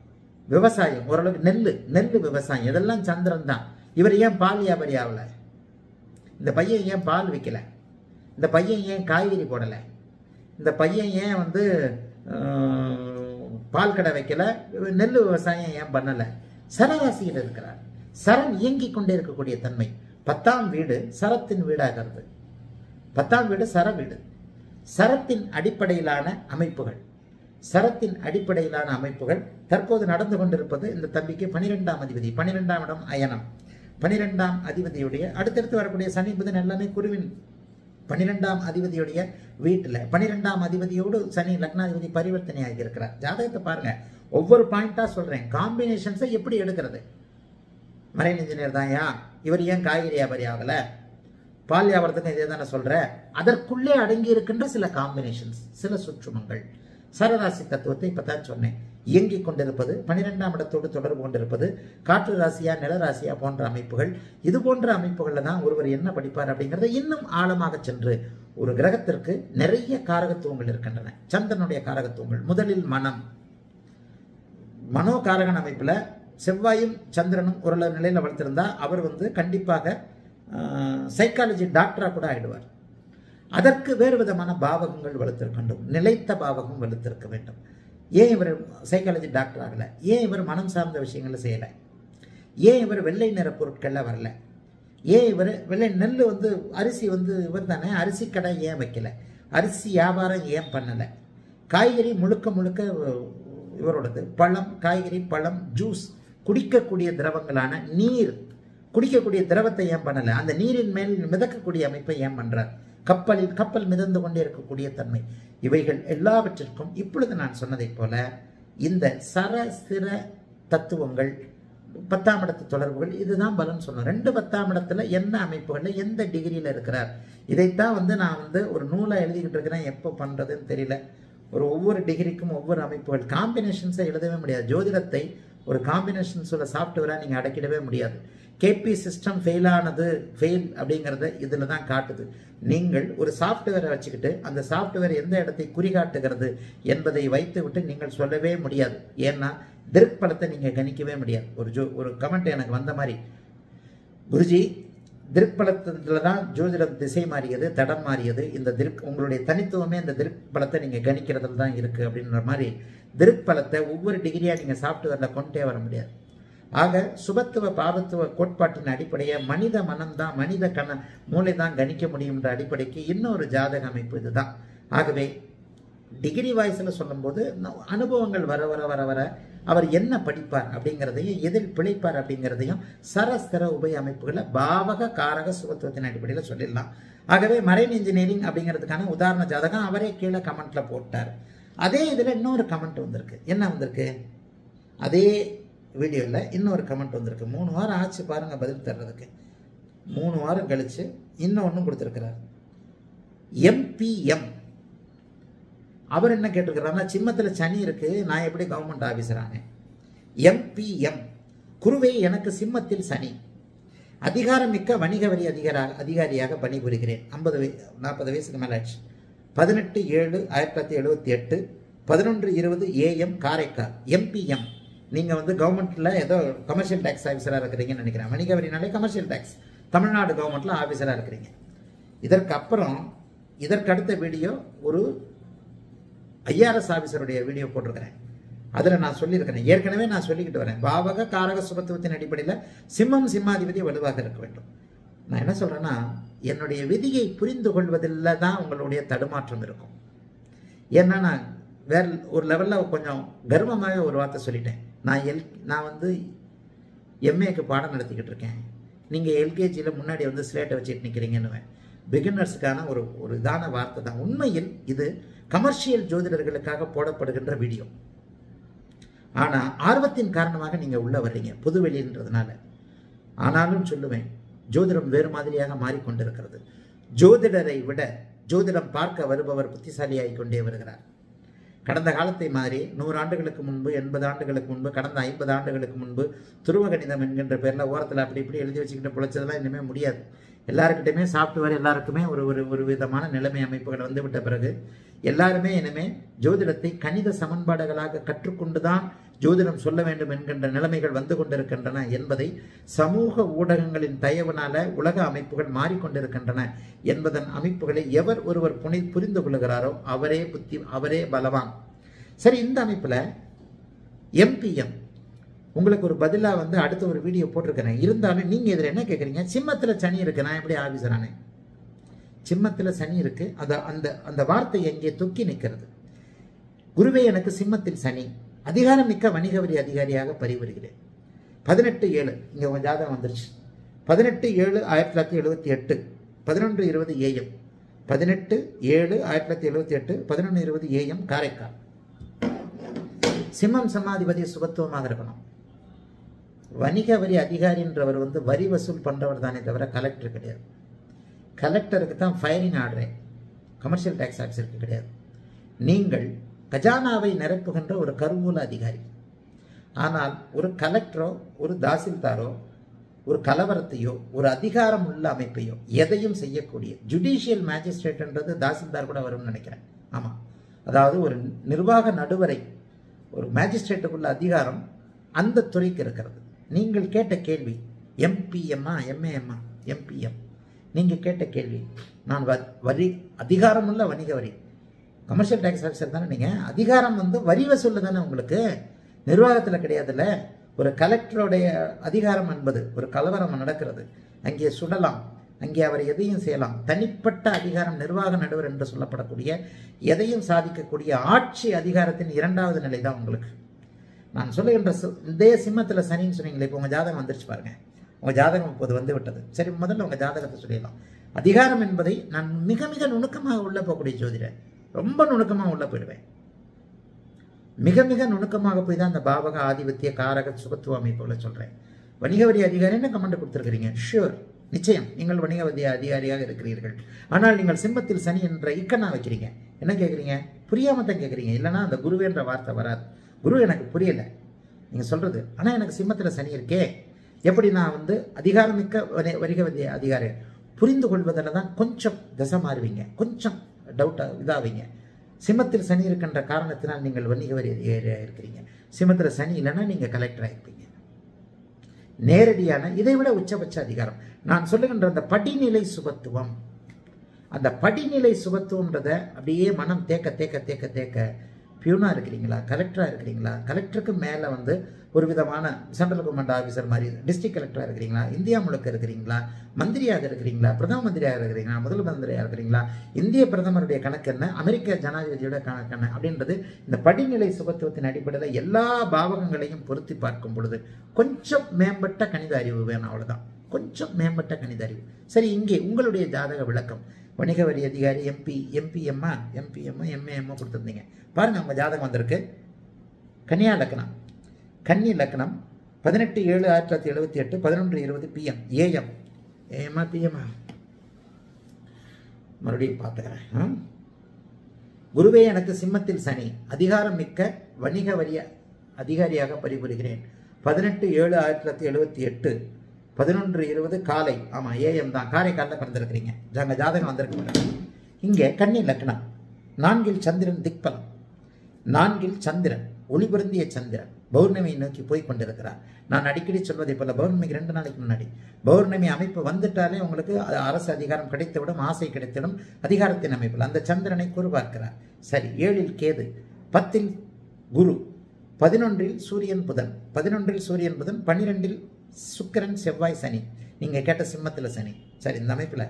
விவசாயம் ஓரளவுக்கு நெல் நெல் விவசாயம் இதெல்லாம் சந்திரன் தான் இவர் ஏன் பால் வியாபாரி ஆகல இந்த பையன் ஏன் பால் விற்கல இந்த பையன் ஏன் காய்கறி போடலை இந்த பையன் ஏன் வந்து ஆஹ், பால் கடை வைக்கல நெல் விவசாயம் ஏன் பண்ணலை சரராசியில் இருக்கிறார் சரம் இயங்கிக் கொண்டே இருக்கக்கூடிய தன்மை பத்தாம் வீடு சரத்தின் வீடாகிறது பத்தாம் வீடு சர வீடு சரத்தின் அடிப்படையிலான அமைப்புகள் சரத்தின் அடிப்படையிலான அமைப்புகள் தற்போது நடந்து கொண்டிருப்பது இந்த தம்பிக்கு பனிரெண்டாம் அதிபதி பனிரெண்டாம் இடம் அயனம் பனிரெண்டாம் அதிபதியுடைய அடுத்தடுத்து வரக்கூடிய சனி புதன் எல்லாமே குருவின் பன்னிரெண்டாம் அதிபதியுடைய வீட்டில் பன்னிரெண்டாம் அதிபதியோடு சனி லக்னாதிபதி பரிவர்த்தனை ஆகியிருக்கிறார் ஜாதகத்தை பாருங்க ஒவ்வொரு பாயிண்டா சொல்றேன் காம்பினேஷன்ஸை எப்படி எடுக்கிறது மரைன் இன்ஜினியர் தான்யா இவர் ஏன் காய்கறி வியாபாரி ஆகல பால் வியாபாரத்துக்கு இதே தானே சொல்றேன் அதற்குள்ளே அடங்கி இருக்கின்ற சில காம்பினேஷன்ஸ் சில சுற்றுமங்கள் சரராசி தத்துவத்தை இப்பதான் சொன்னேன் இயங்கிக் கொண்டிருப்பது பனிரெண்டாம் இடத்தோடு தொடர்பு கொண்டிருப்பது காற்று ராசியா நிலராசியா போன்ற அமைப்புகள் இது போன்ற அமைப்புகளில் தான் ஒருவர் என்ன படிப்பார் அப்படிங்கிறத இன்னும் ஆழமாக சென்று ஒரு கிரகத்திற்கு நிறைய காரகத்துவங்கள் இருக்கின்றன சந்திரனுடைய காரகத்துவங்கள் முதலில் மனம் மனோகாரகன் அமைப்பில் செவ்வாயும் சந்திரனும் ஓரளவு நிலையில் வளர்த்திருந்தா அவர் வந்து கண்டிப்பாக சைக்காலஜி டாக்டராக கூட ஆயிடுவார் அதற்கு வேறு விதமான பாவகங்கள் வலுத்திருக்க வேண்டும் நிலைத்த பாவகம் வலுத்திருக்க வேண்டும் ஏன் இவர் சைக்காலஜி டாக்டர் ஆகலை ஏன் இவர் மனம் சார்ந்த விஷயங்களை செய்யலை ஏன் இவர் வெள்ளை நிற பொருட்களில் வரல ஏன் இவர் வெள்ளை நெல் வந்து அரிசி வந்து இவர் தானே அரிசி கடை ஏன் வைக்கல அரிசி வியாபாரம் ஏன் பண்ணலை காய்கறி முழுக்க முழுக்க இவரோடது பழம் காய்கறி பழம் ஜூஸ் குடிக்கக்கூடிய திரவங்களான நீர் குடிக்கக்கூடிய திரவத்தை ஏன் பண்ணலை அந்த நீரின் மேல் மிதக்கக்கூடிய அமைப்பை ஏன் பண்றார் கப்பலில் கப்பல் மிதந்து கொண்டே இருக்கக்கூடிய தன்மை இவைகள் எல்லாவற்றிற்கும் இப்பொழுது நான் சொன்னதைப் போல இந்த சர சிர தத்துவங்கள் பத்தாம் இடத்து தொடர்புகள் இதுதான் பலன் சொன்னோம் ரெண்டு பத்தாம் இடத்துல என்ன அமைப்புகளில் எந்த டிகிரியில் இருக்கிறார் இதைத்தான் வந்து நான் வந்து ஒரு நூலாக எழுதிக்கிட்டு இருக்கிறேன் எப்போ பண்ணுறதுன்னு தெரியல ஒரு ஒவ்வொரு டிகிரிக்கும் ஒவ்வொரு அமைப்புகள் காம்பினேஷன்ஸை எழுதவே முடியாது ஜோதிடத்தை ஒரு காம்பினேஷன்ஸ் உள்ள சாஃப்ட்வேராக நீங்கள் அடக்கிடவே முடியாது கேபி சிஸ்டம் ஃபெயில் ஆனது ஃபெயில் அப்படிங்கிறத இதில் தான் காட்டுது நீங்கள் ஒரு சாஃப்ட்வேரை வச்சுக்கிட்டு அந்த சாஃப்ட்வேர் எந்த இடத்தை குறிகாட்டுகிறது என்பதை வைத்து விட்டு நீங்கள் சொல்லவே முடியாது ஏன்னா திருப்பலத்தை நீங்கள் கணிக்கவே முடியாது ஒரு ஜோ ஒரு கமெண்ட் எனக்கு வந்த மாதிரி குருஜி திருப்பலத்தில் தான் ஜோதிடம் திசை மாறியது தடம் மாறியது இந்த திருக் உங்களுடைய தனித்துவமே இந்த திருப்பலத்தை நீங்கள் கணிக்கிறதுல தான் இருக்குது அப்படின்ற மாதிரி திருப்பலத்தை ஒவ்வொரு டிகிரியாக நீங்கள் சாஃப்ட்வேரில் கொண்டே வர முடியாது ஆக சுபத்துவ பாபத்துவ கோட்பாட்டின் அடிப்படையை மனித மனம்தான் மனித கண மூளை தான் கணிக்க முடியும்ன்ற அடிப்படைக்கு இன்னொரு ஜாதக அமைப்பு இதுதான் ஆகவே டிகிரி வாய்ஸில் சொல்லும்போது ந- அனுபவங்கள் வர வர வர வர அவர் என்ன படிப்பார் அப்படிங்கிறதையும் எதில் பிழைப்பார் அப்படிங்கிறதையும் சரஸ்தர உபய அமைப்புகளை பாவக காரக சுகத்துவத்தின் அடிப்படையில் சொல்லிடலாம் ஆகவே மரைன் இன்ஜினியரிங் அப்படிங்கிறதுக்கான உதாரண ஜாதகம் அவரே கீழே கமெண்ட்ல போட்டார் அதே இதில் இன்னொரு கமெண்ட் வந்திருக்கு என்ன வந்திருக்கு அதே வீடியோவில் இன்னொரு கமெண்ட் வந்திருக்கு மூணு வாரம் ஆச்சு பாருங்க பதில் தர்றதுக்கு மூணு வாரம் கழிச்சு இன்னொன்றும் கொடுத்துருக்கிறார் எம்பிஎம் அவர் என்ன கேட்டிருக்கிறாருன்னா சிம்மத்தில் சனி இருக்கு நான் எப்படி கவர்மெண்ட் ஆஃபீஸர் ஆனேன் எம்பிஎம் குருவே எனக்கு சிம்மத்தில் சனி அதிகாரமிக்க வணிக வரி அதிகார அதிகாரியாக பணிபுரிகிறேன் ஐம்பது வய நாற்பது வயசுக்கு மேலே ஆச்சு பதினெட்டு ஏழு ஆயிரத்தி தொள்ளாயிரத்தி எழுபத்தி எட்டு பதினொன்று இருபது ஏஎம் காரைக்கால் எம்பிஎம் நீங்கள் வந்து கவர்மெண்ட்டில் ஏதோ கமர்ஷியல் டேக்ஸ் ஆஃபீஸராக இருக்கிறீங்கன்னு நினைக்கிறேன் வணிக வரினாலே கமர்ஷியல் டேக்ஸ் தமிழ்நாடு கவர்மெண்ட்டில் ஆஃபீஸராக இருக்கிறீங்க இதற்கு அப்புறம் இதற்கு அடுத்த வீடியோ ஒரு ஐஆர்எஸ் ஆஃபீஸருடைய வீடியோ போட்டிருக்கிறேன் அதில் நான் சொல்லியிருக்கிறேன் ஏற்கனவே நான் சொல்லிக்கிட்டு வரேன் பாவக காரக சுபத்துவத்தின் அடிப்படையில் சிம்மம் சிம்மாதிபதி வலுவாக இருக்க வேண்டும் நான் என்ன சொல்றேன்னா என்னுடைய விதியை புரிந்து கொள்வதில் தான் உங்களுடைய தடுமாற்றம் இருக்கும் ஏன்னா நான் வேற ஒரு லெவலில் கொஞ்சம் கர்வமாகவே ஒரு வார்த்தை சொல்லிட்டேன் நான் எல் நான் வந்து எம்ஏக்கு பாடம் நடத்திக்கிட்டு இருக்கேன் நீங்கள் எல்கேஜியில் முன்னாடி வந்து ஸ்லேட்டை வச்சுட்டு நிற்கிறீங்கன்னு பிகினர்ஸுக்கான ஒரு ஒரு இதான வார்த்தை தான் உண்மையில் இது கமர்ஷியல் ஜோதிடர்களுக்காக போடப்படுகின்ற வீடியோ ஆனால் ஆர்வத்தின் காரணமாக நீங்கள் உள்ள வர்றீங்க புதுவெளின்றதுனால ஆனாலும் சொல்லுவேன் ஜோதிடம் வேறு மாதிரியாக மாறிக்கொண்டிருக்கிறது ஜோதிடரை விட ஜோதிடம் பார்க்க வருபவர் புத்திசாலியாகிக் கொண்டே வருகிறார் கடந்த காலத்தை மாதிரி நூறு ஆண்டுகளுக்கு முன்பு எண்பது ஆண்டுகளுக்கு முன்பு கடந்த ஐம்பது ஆண்டுகளுக்கு முன்பு துருவ கணிதம் என்கின்ற பேரில் ஓரத்தில் அப்படி இப்படி எழுதி வச்சுக்கிட்டு பிழைச்சதெல்லாம் இனிமேல் முடியாது எல்லாருக்கிட்டையுமே சாஃப்ட்வேர் எல்லாருக்குமே ஒரு ஒரு ஒரு விதமான நிலைமை அமைப்புகள் வந்துவிட்ட பிறகு எல்லாருமே இனிமே ஜோதிடத்தை கணித சமன்பாடுகளாக கற்றுக்கொண்டுதான் ஜோதிடம் சொல்ல வேண்டும் என்கின்ற நிலைமைகள் வந்து கொண்டிருக்கின்றன என்பதை சமூக ஊடகங்களின் தயவுனால உலக அமைப்புகள் மாறிக்கொண்டிருக்கின்றன என்பதன் அமைப்புகளை எவர் ஒருவர் புனி புரிந்து கொள்கிறாரோ அவரே புத்தி அவரே பலவான் சரி இந்த அமைப்புல எம்பிஎம் உங்களுக்கு ஒரு பதிலாக வந்து அடுத்த ஒரு வீடியோ போட்டிருக்கிறேன் இருந்தாலும் நீங்கள் இதில் என்ன கேட்குறீங்க சிம்மத்தில் சனி இருக்கு நான் எப்படி ஆஃபீஸர் ஆனேன் சிம்மத்தில் சனி இருக்கு அந்த அந்த அந்த வார்த்தை எங்கே தொக்கி நிற்கிறது குருவே எனக்கு சிம்மத்தில் சனி அதிகாரம் மிக்க வணிக வரி அதிகாரியாக பரிவருகிறேன் பதினெட்டு ஏழு இங்கே உங்கள் ஜாதகம் வந்துருச்சு பதினெட்டு ஏழு ஆயிரத்தி தொள்ளாயிரத்தி எழுபத்தி எட்டு பதினொன்று இருபது ஏஎம் பதினெட்டு ஏழு ஆயிரத்தி தொள்ளாயிரத்தி எழுபத்தி எட்டு பதினொன்று இருபது ஏஎம் காரைக்கால் சிம்மம் சமாதிபதி சுபத்துவமாக இருக்கணும் வணிக வரி அதிகாரின்றவர் வந்து வரி வசூல் பண்றவர் தானே தவிர கலெக்டர் கிடையாது கலெக்டருக்கு தான் ஃபயரிங் ஆர்டரே கமர்ஷியல் டேக்ஸ் ஆஃபீஸருக்கு கிடையாது நீங்கள் கஜானாவை நிரப்புகின்ற ஒரு கருவூல அதிகாரி ஆனால் ஒரு கலெக்டரோ ஒரு தாசில்தாரோ ஒரு கலவரத்தையோ ஒரு அதிகாரம் உள்ள அமைப்பையோ எதையும் செய்யக்கூடிய ஜுடிஷியல் மேஜிஸ்ட்ரேட்ன்றது தாசில்தார் கூட வரும்னு நினைக்கிறேன் ஆமாம் அதாவது ஒரு நிர்வாக நடுவரை ஒரு மேஜிஸ்ட்ரேட்டுக்குள்ள அதிகாரம் அந்த துறைக்கு இருக்கிறது நீங்கள் கேட்ட கேள்வி எம்பிஎம்மா எம்ஏஎம்மா எம்பிஎம் நீங்கள் கேட்ட கேள்வி நான் வ வரி அதிகாரமுள்ள வணிக வரி கமர்ஷியல் டேக்ஸ் ஆஃபீஸர் தானே நீங்கள் அதிகாரம் வந்து வரி வசூல் தானே உங்களுக்கு நிர்வாகத்தில் கிடையாதுல்ல ஒரு கலெக்டருடைய அதிகாரம் என்பது ஒரு கலவரம் நடக்கிறது அங்கே சுடலாம் அங்கே அவர் எதையும் செய்யலாம் தனிப்பட்ட அதிகாரம் நிர்வாக நடுவர் என்று சொல்லப்படக்கூடிய எதையும் சாதிக்கக்கூடிய ஆட்சி அதிகாரத்தின் இரண்டாவது நிலை தான் உங்களுக்கு நான் சொல்லுகின்ற சு- இதே சிம்மத்தில் சனின்னு சொன்னீங்களே இப்போ உங்கள் ஜாதகம் வந்துருச்சு பாருங்க உங்கள் ஜாதகம் இப்போது வந்து விட்டது சரி முதல்ல உங்கள் ஜாதகத்தை சொல்லிடலாம் அதிகாரம் என்பதை நான் மிக மிக நுணுக்கமாக உள்ள போகக்கூடிய ஜோதிடர் ரொம்ப நுணுக்கமாக உள்ள போயிடுவேன் மிக மிக நுணுக்கமாக போய் தான் அந்த பாவக ஆதிபத்திய காரக சுகத்துவ அமைப்புகளை சொல்கிறேன் வணிக வரி அதிகாரின்னு கமெண்ட் கொடுத்துருக்கிறீங்க ஷூர் நிச்சயம் நீங்கள் வணிக வரி அதிகாரியாக இருக்கிறீர்கள் ஆனால் நீங்கள் சிம்மத்தில் சனி என்ற இக்கண்ணா வைக்கிறீங்க என்ன கேட்குறீங்க புரியாம தான் கேட்குறீங்க இல்லைன்னா அந்த குருவேன்ற வார்த்தை வராது குரு எனக்கு புரியல நீங்கள் சொல்றது ஆனால் எனக்கு சிம்மத்தில் சனி இருக்கே எப்படி நான் வந்து அதிகாரமிக்க வரி வணிக வரி அதிகாரி புரிந்து கொள்வதில் தான் கொஞ்சம் திசை மாறுவீங்க கொஞ்சம் டவுட்டாக இதாவீங்க சிம்மத்தில் சனி இருக்கின்ற காரணத்தினால் நீங்கள் வணிக வரி அதிகாரியாக இருக்கிறீங்க சிம்மத்தில் சனி இல்லைன்னா நீங்கள் கலெக்டராக இருப்பீங்க நேரடியான இதை விட உச்சபட்ச அதிகாரம் நான் சொல்லுகின்ற அந்த படிநிலை சுபத்துவம் அந்த படிநிலை சுபத்துவம்ன்றத அப்படியே மனம் தேக்க தேக்க தேக்க தேக்க பியூனா இருக்கிறீங்களா கலெக்டரா இருக்கிறீங்களா கலெக்டருக்கு மேலே வந்து ஒரு விதமான சென்ட்ரல் கவர்மெண்ட் ஆஃபீஸர் மாதிரி டிஸ்ட்ரிக்ட் கலெக்டராக இருக்கிறீங்களா இந்தியா முழுக்க இருக்கிறீங்களா மந்திரியாக இருக்கிறீங்களா பிரதம மந்திரியாக இருக்கிறீங்களா முதல் மந்திரியாக இருக்கிறீங்களா இந்திய பிரதமருடைய கணக்கு என்ன அமெரிக்க ஜனாதிபதியோட கணக்கு என்ன அப்படின்றது இந்த படிநிலை சுபத்துவத்தின் அடிப்படையில் எல்லா பாவகங்களையும் பொருத்தி பார்க்கும் பொழுது கொஞ்சம் மேம்பட்ட கணித அறிவு வேணும் அவ்வளவுதான் கொஞ்சம் மேம்பட்ட கணித அறிவு சரி இங்கே உங்களுடைய ஜாதக விளக்கம் வணிக வரி அதிகாரி எம்பி எம்பிஎம்மா எம்பிஎம்மா எம்ஏஎம்ஓ கொடுத்துருந்தீங்க பாருங்க உங்க ஜாதகம் வந்திருக்கு கன்னியா லக்னம் கன்னி லக்னம் பதினெட்டு ஏழு ஆயிரத்தி தொள்ளாயிரத்தி எழுபத்தி எட்டு பதினொன்று இருபது பிஎம் ஏஎம் ஏஎம்மா பிஎம்மா மறுபடியும் பார்த்துக்கிறேன் ஆ? குருவே எனக்கு சிம்மத்தில் சனி அதிகாரம் மிக்க வணிக வரிய அதிகாரியாக பணிபுரிகிறேன் பதினெட்டு ஏழு ஆயிரத்தி தொள்ளாயிரத்தி எழுபத்தி எட்டு பதினொன்று இருபது காலை ஆமாம் ஏஎம் தான் காரைக்காலில் பிறந்திருக்கிறீங்க ஜாங்க ஜாதகம் வந்திருக்கு பாருங்க. இங்கே கன்னி லக்னம் நான்கில் சந்திரன் திக்பலம் நான்கில் சந்திரன் ஒளிபுருந்திய சந்திரன் பௌர்ணமியை நோக்கி போய் கொண்டிருக்கிறார் நான் அடிக்கடி சொல்வதை போல பௌர்ணமிக்கு ரெண்டு நாளைக்கு முன்னாடி பௌர்ணமி அமைப்பு வந்துட்டாலே உங்களுக்கு அது அரசு அதிகாரம் கிடைத்துவிடும் ஆசை கிடைத்திடும் அதிகாரத்தின் அமைப்பில் அந்த சந்திரனை கூறுபார்க்கிறார் சரி ஏழில் கேது பத்தில் குரு பதினொன்றில் சூரியன் புதன் பதினொன்றில் சூரியன் புதன் பன்னிரெண்டில் சுக்கிரன் செவ்வாய் சனி நீங்க கேட்ட சிம்மத்தில் சனி சரி இந்த அமைப்பில்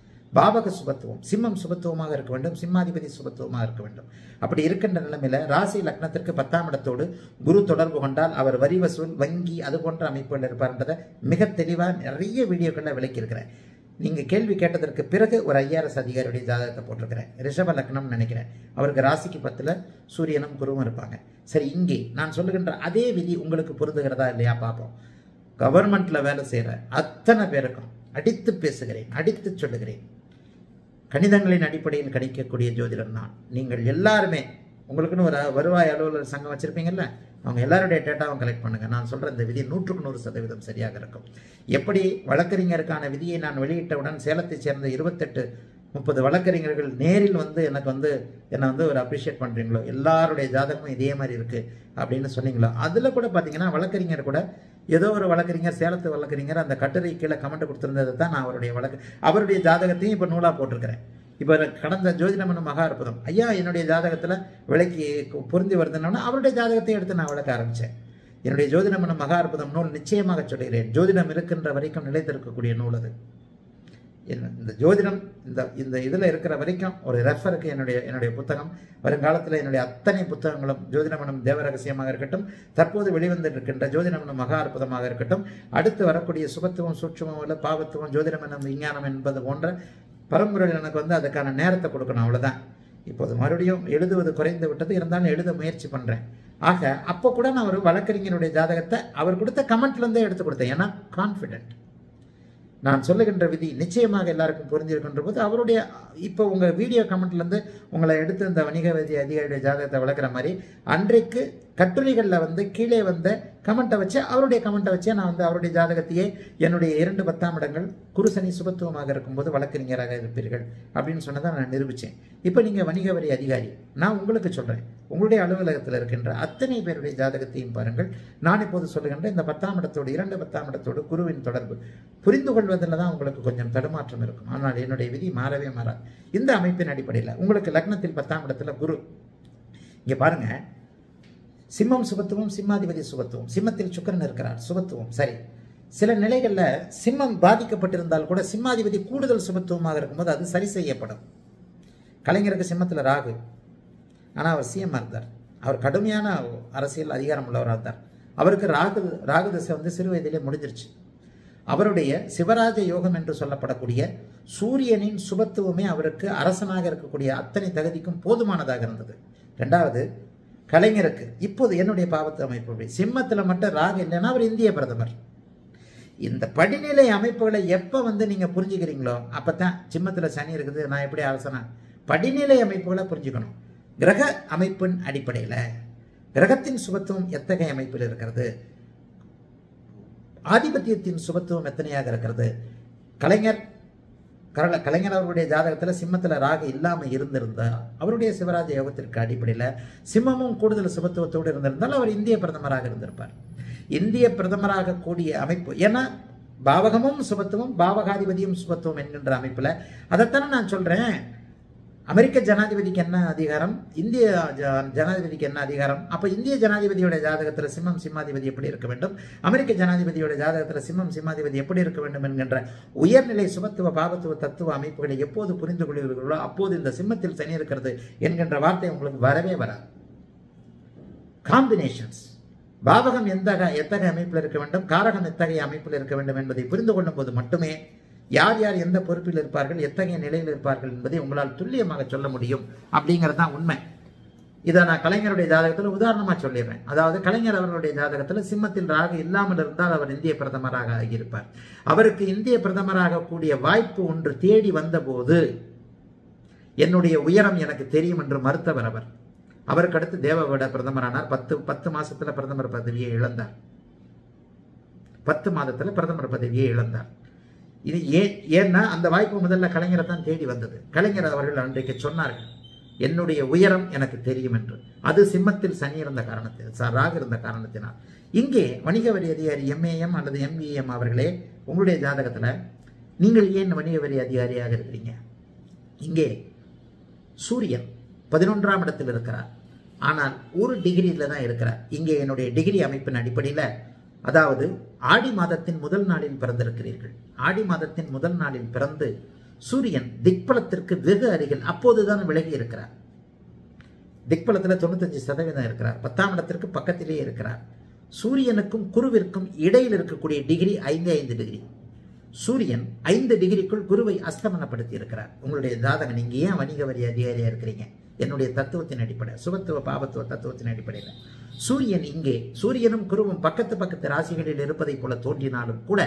பாவக சுபத்துவம் சிம்மம் சுபத்துவமாக இருக்க வேண்டும் சிம்மாதிபதி சுபத்துவமாக இருக்க வேண்டும் அப்படி இருக்கின்ற நிலைமையில ராசி லக்னத்திற்கு பத்தாம் இடத்தோடு குரு தொடர்பு கொண்டால் அவர் வரி வசூல் வங்கி அது போன்ற அமைப்புகள் இருப்பார்ன்றதை மிக தெளிவாக நிறைய வீடியோக்களில் விளக்கியிருக்கிறேன் நீங்க கேள்வி கேட்டதற்கு பிறகு ஒரு ஐஆர்எஸ் அதிகாரியுடைய ஜாதகத்தை போட்டிருக்கிறேன் ரிஷப லக்னம்னு நினைக்கிறேன் அவருக்கு ராசிக்கு பத்துல சூரியனும் குருவும் இருப்பாங்க சரி இங்கே நான் சொல்லுகின்ற அதே விதி உங்களுக்கு பொருந்துகிறதா இல்லையா பார்ப்போம் கவர்மெண்ட்ல வேலை செய்யற அத்தனை பேருக்கும் அடித்து பேசுகிறேன் அடித்து சொல்லுகிறேன் கணிதங்களின் அடிப்படையில் கிடைக்கக்கூடிய ஜோதிடர் நான் நீங்கள் எல்லாருமே உங்களுக்குன்னு ஒரு வருவாய் அலுவலர் சங்கம் வச்சிருப்பீங்கல்ல அவங்க எல்லாருடைய டேட்டாவும் கலெக்ட் பண்ணுங்க நான் சொல்ற இந்த விதி நூற்றுக்கு நூறு சதவீதம் சரியாக இருக்கும் எப்படி வழக்கறிஞருக்கான விதியை நான் வெளியிட்டவுடன் சேலத்தைச் சேர்ந்த இருபத்தெட்டு முப்பது வழக்கறிஞர்கள் நேரில் வந்து எனக்கு வந்து என்னை வந்து ஒரு அப்ரிஷியேட் பண்றீங்களோ எல்லாருடைய ஜாதகமும் இதே மாதிரி இருக்கு அப்படின்னு சொன்னீங்களோ அதுல கூட பாத்தீங்கன்னா வழக்கறிஞர் கூட ஏதோ ஒரு வழக்கறிஞர் சேலத்து வழக்கறிஞர் அந்த கட்டுரை கீழே கமெண்ட் கொடுத்திருந்ததை தான் நான் அவருடைய வழக்கு அவருடைய ஜாதகத்தையும் இப்போ நூலா போட்டிருக்கிறேன் இப்போ கடந்த ஜோதிடமனு மகா அற்புதம் ஐயா என்னுடைய ஜாதகத்துல விலைக்கு பொருந்தி வருதுன்னா அவருடைய ஜாதகத்தை எடுத்து நான் விளக்க ஆரம்பிச்சேன் என்னுடைய ஜோதிடமனு மகா அற்புதம் நூல் நிச்சயமாக சொல்கிறேன் ஜோதிடம் இருக்கின்ற வரைக்கும் நிலைத்திருக்கக்கூடிய நூல் அது என்ன- இந்த ஜோதிடம் இந்த இந்த இதில் இருக்கிற வரைக்கும் ஒரு ரெஃபருக்கு என்னுடைய என்னுடைய புத்தகம் வருங்காலத்தில் என்னுடைய அத்தனை புத்தகங்களும் ஜோதிடமனம் தேவரகசியமாக இருக்கட்டும் தற்போது வெளிவந்து இருக்கின்ற ஜோதிடமனம் மகா அற்புதமாக இருக்கட்டும் அடுத்து வரக்கூடிய சுபத்துவம் சூட்சுமம் இல்லை பாவத்துவம் ஜோதிடமனம் விஞ்ஞானம் என்பது போன்ற பரம்பரையில் எனக்கு வந்து அதுக்கான நேரத்தை கொடுக்கணும் அவ்வளவுதான் இப்போது மறுபடியும் எழுதுவது குறைந்து விட்டது இருந்தாலும் எழுத முயற்சி பண்றேன் ஆக அப்போ கூட நான் ஒரு வழக்கறிஞருடைய ஜாதகத்தை அவர் கொடுத்த கமெண்ட்ல இருந்தே எடுத்து கொடுத்தேன் ஏன்னா கான்ஃபிடென்ட் நான் சொல்லுகின்ற விதி நிச்சயமாக எல்லாருக்கும் புரிஞ்சிருக்கின்ற போது அவருடைய இப்போ உங்க வீடியோ கமெண்ட்ல இருந்து உங்களை எடுத்து இந்த வணிக வதி அதிகாரியுடைய ஜாதகத்தை விளக்குற மாதிரி அன்றைக்கு கட்டுரைகளில் வந்து கீழே வந்த கமெண்ட்டை வச்சு அவருடைய கமெண்ட்டை வச்சே நான் வந்து அவருடைய ஜாதகத்தையே என்னுடைய இரண்டு பத்தாம் இடங்கள் குருசனி சுபத்துவமாக இருக்கும்போது வழக்கறிஞராக இருப்பீர்கள் அப்படின்னு சொன்னதை நான் நிரூபித்தேன் இப்போ நீங்கள் வணிக வரி அதிகாரி நான் உங்களுக்கு சொல்கிறேன் உங்களுடைய அலுவலகத்தில் இருக்கின்ற அத்தனை பேருடைய ஜாதகத்தையும் பாருங்கள் நான் இப்போது சொல்லுகின்ற இந்த பத்தாம் இடத்தோடு இரண்டு பத்தாம் இடத்தோடு குருவின் தொடர்பு புரிந்து கொள்வதில் தான் உங்களுக்கு கொஞ்சம் தடுமாற்றம் இருக்கும் ஆனால் என்னுடைய விதி மாறவே மாறாது இந்த அமைப்பின் அடிப்படையில் உங்களுக்கு லக்னத்தில் பத்தாம் இடத்துல குரு இங்கே பாருங்க சிம்மம் சுபத்துவம் சிம்மாதிபதி சுபத்துவம் சிம்மத்தில் சுக்கிரன் இருக்கிறார் சுபத்துவம் சரி சில நிலைகளில் சிம்மம் பாதிக்கப்பட்டிருந்தால் கூட சிம்மாதிபதி கூடுதல் சுபத்துவமாக இருக்கும்போது அது சரி செய்யப்படும் கலைஞருக்கு சிம்மத்தில் ராகு ஆனால் அவர் சிஎம் இருந்தார் அவர் கடுமையான அரசியல் அதிகாரம் உள்ளவராக இருந்தார் அவருக்கு ராகு ராகு தசை வந்து சிறு வயதிலே முடிஞ்சிருச்சு அவருடைய சிவராஜ யோகம் என்று சொல்லப்படக்கூடிய சூரியனின் சுபத்துவமே அவருக்கு அரசனாக இருக்கக்கூடிய அத்தனை தகுதிக்கும் போதுமானதாக இருந்தது ரெண்டாவது கலைஞருக்கு இப்போது என்னுடைய பாவத்து அமைப்பு அப்படி. சிம்மத்துல மட்டும் ராகு இல்லைன்னா அவர் இந்திய பிரதமர் இந்த படிநிலை அமைப்புகளை எப்ப வந்து நீங்க புரிஞ்சுக்கிறீங்களோ அப்பதான் சிம்மத்துல சனி இருக்குது நான் எப்படி அரசனா படிநிலை அமைப்புகளை புரிஞ்சுக்கணும் கிரக அமைப்பின் அடிப்படையில கிரகத்தின் சுபத்துவம் எத்தகைய அமைப்பில் இருக்கிறது ஆதிபத்தியத்தின் சுபத்துவம் எத்தனையாக இருக்கிறது கலைஞர் கரல கலைஞர் அவருடைய ஜாதகத்தில் சிம்மத்தில் ராகு இல்லாமல் இருந்திருந்தா அவருடைய சிவராஜ யோகத்திற்கு அடிப்படையில் சிம்மமும் கூடுதல் சுபத்துவத்தோடு இருந்திருந்தால் அவர் இந்திய பிரதமராக இருந்திருப்பார் இந்திய பிரதமராக கூடிய அமைப்பு ஏன்னா பாவகமும் சுபத்துவம் பாவகாதிபதியும் சுபத்துவம் என்கின்ற அமைப்பில் அதைத்தானே நான் சொல்கிறேன் அமெரிக்க ஜனாதிபதிக்கு என்ன அதிகாரம் இந்திய ஜ- ஜனாதிபதிக்கு என்ன அதிகாரம் அப்ப இந்திய ஜனாதிபதியோட ஜாதகத்துல சிம்மம் சிம்மாதிபதி எப்படி இருக்க வேண்டும் அமெரிக்க ஜனாதிபதியோட ஜாதகத்துல சிம்மம் சிம்மாதிபதி எப்படி இருக்க வேண்டும் என்கின்ற உயர்நிலை சுபத்துவ பாபத்துவ தத்துவ அமைப்புகளை எப்போது புரிந்து கொள்கிறீர்களோ அப்போது இந்த சிம்மத்தில் சனி இருக்கிறது என்கின்ற வார்த்தை உங்களுக்கு வரவே வராது காம்பினேஷன்ஸ் பாவகம் எந்த எத்தகைய அமைப்பில் இருக்க வேண்டும் காரகம் எத்தகைய அமைப்பில் இருக்க வேண்டும் என்பதை புரிந்து கொள்ளும் போது மட்டுமே யார் யார் எந்த பொறுப்பில் இருப்பார்கள் எத்தகைய நிலையில் இருப்பார்கள் என்பதை உங்களால் துல்லியமாக சொல்ல முடியும் அப்படிங்கிறது தான் உண்மை இதை நான் கலைஞருடைய ஜாதகத்தில் உதாரணமா சொல்லிடுறேன் அதாவது கலைஞர் அவர்களுடைய ஜாதகத்தில் சிம்மத்தில் ராகு இல்லாமல் இருந்தால் அவர் இந்திய பிரதமராக ஆகியிருப்பார் அவருக்கு இந்திய பிரதமராக கூடிய வாய்ப்பு ஒன்று தேடி வந்தபோது என்னுடைய உயரம் எனக்கு தெரியும் என்று மறுத்தவர் அவர் அவருக்கு அடுத்து தேவகவுட பிரதமரானார் பத்து பத்து மாசத்துல பிரதமர் பதவியை இழந்தார் பத்து மாதத்துல பிரதமர் பதவியை இழந்தார் இது ஏன் ஏன்னா அந்த வாய்ப்பு முதல்ல கலைஞரை தான் தேடி வந்தது கலைஞர் அவர்கள் அன்றைக்கு சொன்னார்கள் என்னுடைய உயரம் எனக்கு தெரியும் என்று அது சிம்மத்தில் சனி இருந்த காரணத்தில் ச- ராகு இருந்த காரணத்தினால் இங்கே வணிக வரி அதிகாரி எம்ஏஎம் அல்லது எம்இஎம் அவர்களே உங்களுடைய ஜாதகத்துல நீங்கள் ஏன் வணிக வரி அதிகாரியாக இருக்கிறீங்க இங்கே சூரியன் பதினொன்றாம் இடத்தில் இருக்கிறார் ஆனால் ஒரு டிகிரியில் தான் இருக்கிறார் இங்கே என்னுடைய டிகிரி அமைப்பின் அடிப்படையில் அதாவது ஆடி மாதத்தின் முதல் நாளில் பிறந்திருக்கிறீர்கள் ஆடி மாதத்தின் முதல் நாளில் பிறந்து சூரியன் திக்பலத்திற்கு வெகு அருகில் அப்போதுதான் விலகி இருக்கிறார் திக்பலத்தில் தொண்ணூத்தஞ்சு சதவீதம் இருக்கிறார் பத்தாம் இடத்திற்கு பக்கத்திலேயே இருக்கிறார் சூரியனுக்கும் குருவிற்கும் இடையில் இருக்கக்கூடிய டிகிரி ஐந்து ஐந்து டிகிரி சூரியன் ஐந்து டிகிரிக்குள் குருவை அஸ்தமனப்படுத்தி இருக்கிறார் உங்களுடைய ஜாதகம் நீங்க ஏன் வணிக வரி அதிகாரியா இருக்கிறீங்க என்னுடைய தத்துவத்தின் அடிப்படை சுபத்துவ பாபத்துவ தத்துவத்தின் அடிப்படையில் சூரியன் இங்கே சூரியனும் குருவும் பக்கத்து பக்கத்து ராசிகளில் இருப்பதைப் போல தோன்றினாலும் கூட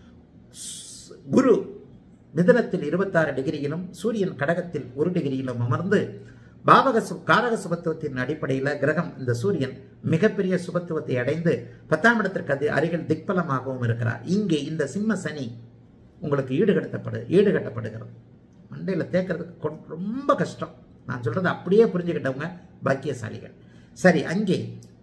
ஸ்- குரு மிதனத்தில் இருபத்தாறு டிகிரியிலும் சூரியன் கடகத்தில் ஒரு டிகிரியிலும் அமர்ந்து பாவக சு காரக சுபத்துவத்தின் அடிப்படையில் கிரகம் இந்த சூரியன் மிகப்பெரிய சுபத்துவத்தை அடைந்து பத்தாம் இடத்திற்கு அது அருகில் திக்பலமாகவும் இருக்கிறார் இங்கே இந்த சிம்ம சனி உங்களுக்கு ஈடுகட்டப்படு ஈடுகட்டப்படுகிறது மண்டையில் தேக்கிறதுக்கு கொ- ரொம்ப கஷ்டம் நான் சொல்றது அப்படியே புரிஞ்சுக்கிட்டவங்க பாக்கியசாலிகள் சரி அங்கே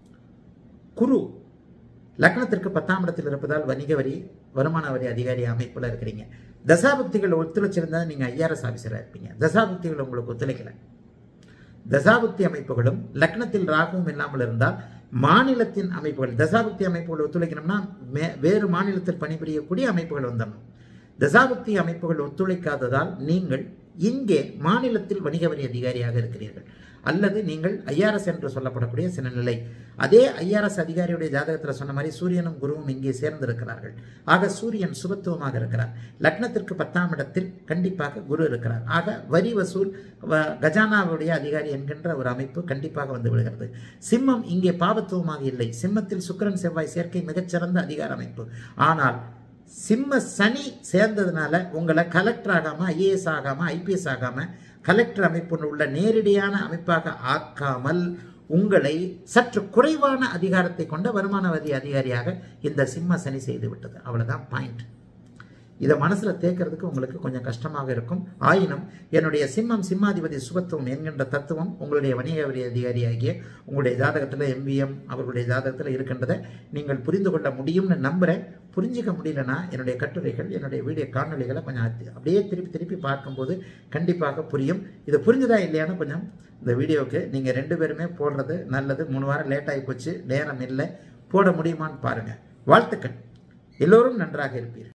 குரு லக்னத்திற்கு பத்தாம் இடத்தில் இருப்பதால் வணிக வரி வருமான வரி அதிகாரி அமைப்புல இருக்கிறீங்க தசாபுக்திகள் ஒத்துழைச்சிருந்தா நீங்க ஐஆர்எஸ் ஆபீசரா இருப்பீங்க தசாபுக்திகள் உங்களுக்கு ஒத்துழைக்கல தசாபுக்தி அமைப்புகளும் லக்னத்தில் ராகுவும் இல்லாமல் இருந்தால் மாநிலத்தின் அமைப்புகள் தசாபுக்தி அமைப்புகள் ஒத்துழைக்கணும்னா மே- வேறு மாநிலத்தில் பணிபுரியக்கூடிய அமைப்புகள் வந்துடணும் தசாபுக்தி அமைப்புகள் ஒத்துழைக்காததால் நீங்கள் இங்கே மாநிலத்தில் வணிக வரி அதிகாரியாக இருக்கிறீர்கள் அல்லது நீங்கள் ஐஆர்எஸ் என்று சொல்லப்படக்கூடிய சில நிலை அதே ஐஆர்எஸ் அதிகாரியுடைய ஜாதகத்தில் சொன்ன மாதிரி சூரியனும் குருவும் இங்கே சேர்ந்திருக்கிறார்கள் ஆக சூரியன் சுபத்துவமாக இருக்கிறார் லக்னத்திற்கு பத்தாம் இடத்தில் கண்டிப்பாக குரு இருக்கிறார் ஆக வரி வசூல் வ- கஜானாவுடைய அதிகாரி என்கின்ற ஒரு அமைப்பு கண்டிப்பாக வந்து விடுகிறது சிம்மம் இங்கே பாவத்துவமாக இல்லை சிம்மத்தில் சுக்கிரன் செவ்வாய் சேர்க்கை மிகச்சிறந்த அதிகார அமைப்பு ஆனால் சிம்ம சனி சேர்ந்ததுனால உங்களை கலெக்டர் ஆகாம ஐஏஎஸ் ஆகாம ஐபிஎஸ் ஆகாம கலெக்டர் அமைப்பு உள்ள நேரடியான அமைப்பாக ஆக்காமல் உங்களை சற்று குறைவான அதிகாரத்தை கொண்ட வருமான வரி அதிகாரியாக இந்த சிம்ம சனி செய்து விட்டது அவ்வளவுதான் பாயிண்ட் இதை மனசுல தேக்கிறதுக்கு உங்களுக்கு கொஞ்சம் கஷ்டமாக இருக்கும் ஆயினும் என்னுடைய சிம்மம் சிம்மாதிபதி சுபத்துவம் என்கின்ற தத்துவம் உங்களுடைய வணிக வரி அதிகாரியாகிய உங்களுடைய ஜாதகத்தில் எம்பிஎம் அவர்களுடைய ஜாதகத்தில் இருக்கின்றதை நீங்கள் புரிந்து கொள்ள முடியும்னு நம்புறேன் புரிஞ்சிக்க முடியலன்னா என்னுடைய கட்டுரைகள் என்னுடைய வீடியோ காணொளிகளை கொஞ்சம் அத்தி- அப்படியே திருப்பி திருப்பி பார்க்கும்போது கண்டிப்பாக புரியும் இது புரிஞ்சுதா இல்லையான்னு கொஞ்சம் இந்த வீடியோவுக்கு நீங்கள் ரெண்டு பேருமே போடுறது நல்லது மூணு வாரம் லேட் ஆகி போச்சு நேரம் இல்லை போட முடியுமான்னு பாருங்க வாழ்த்துக்கள் எல்லோரும் நன்றாக இருப்பீர்கள்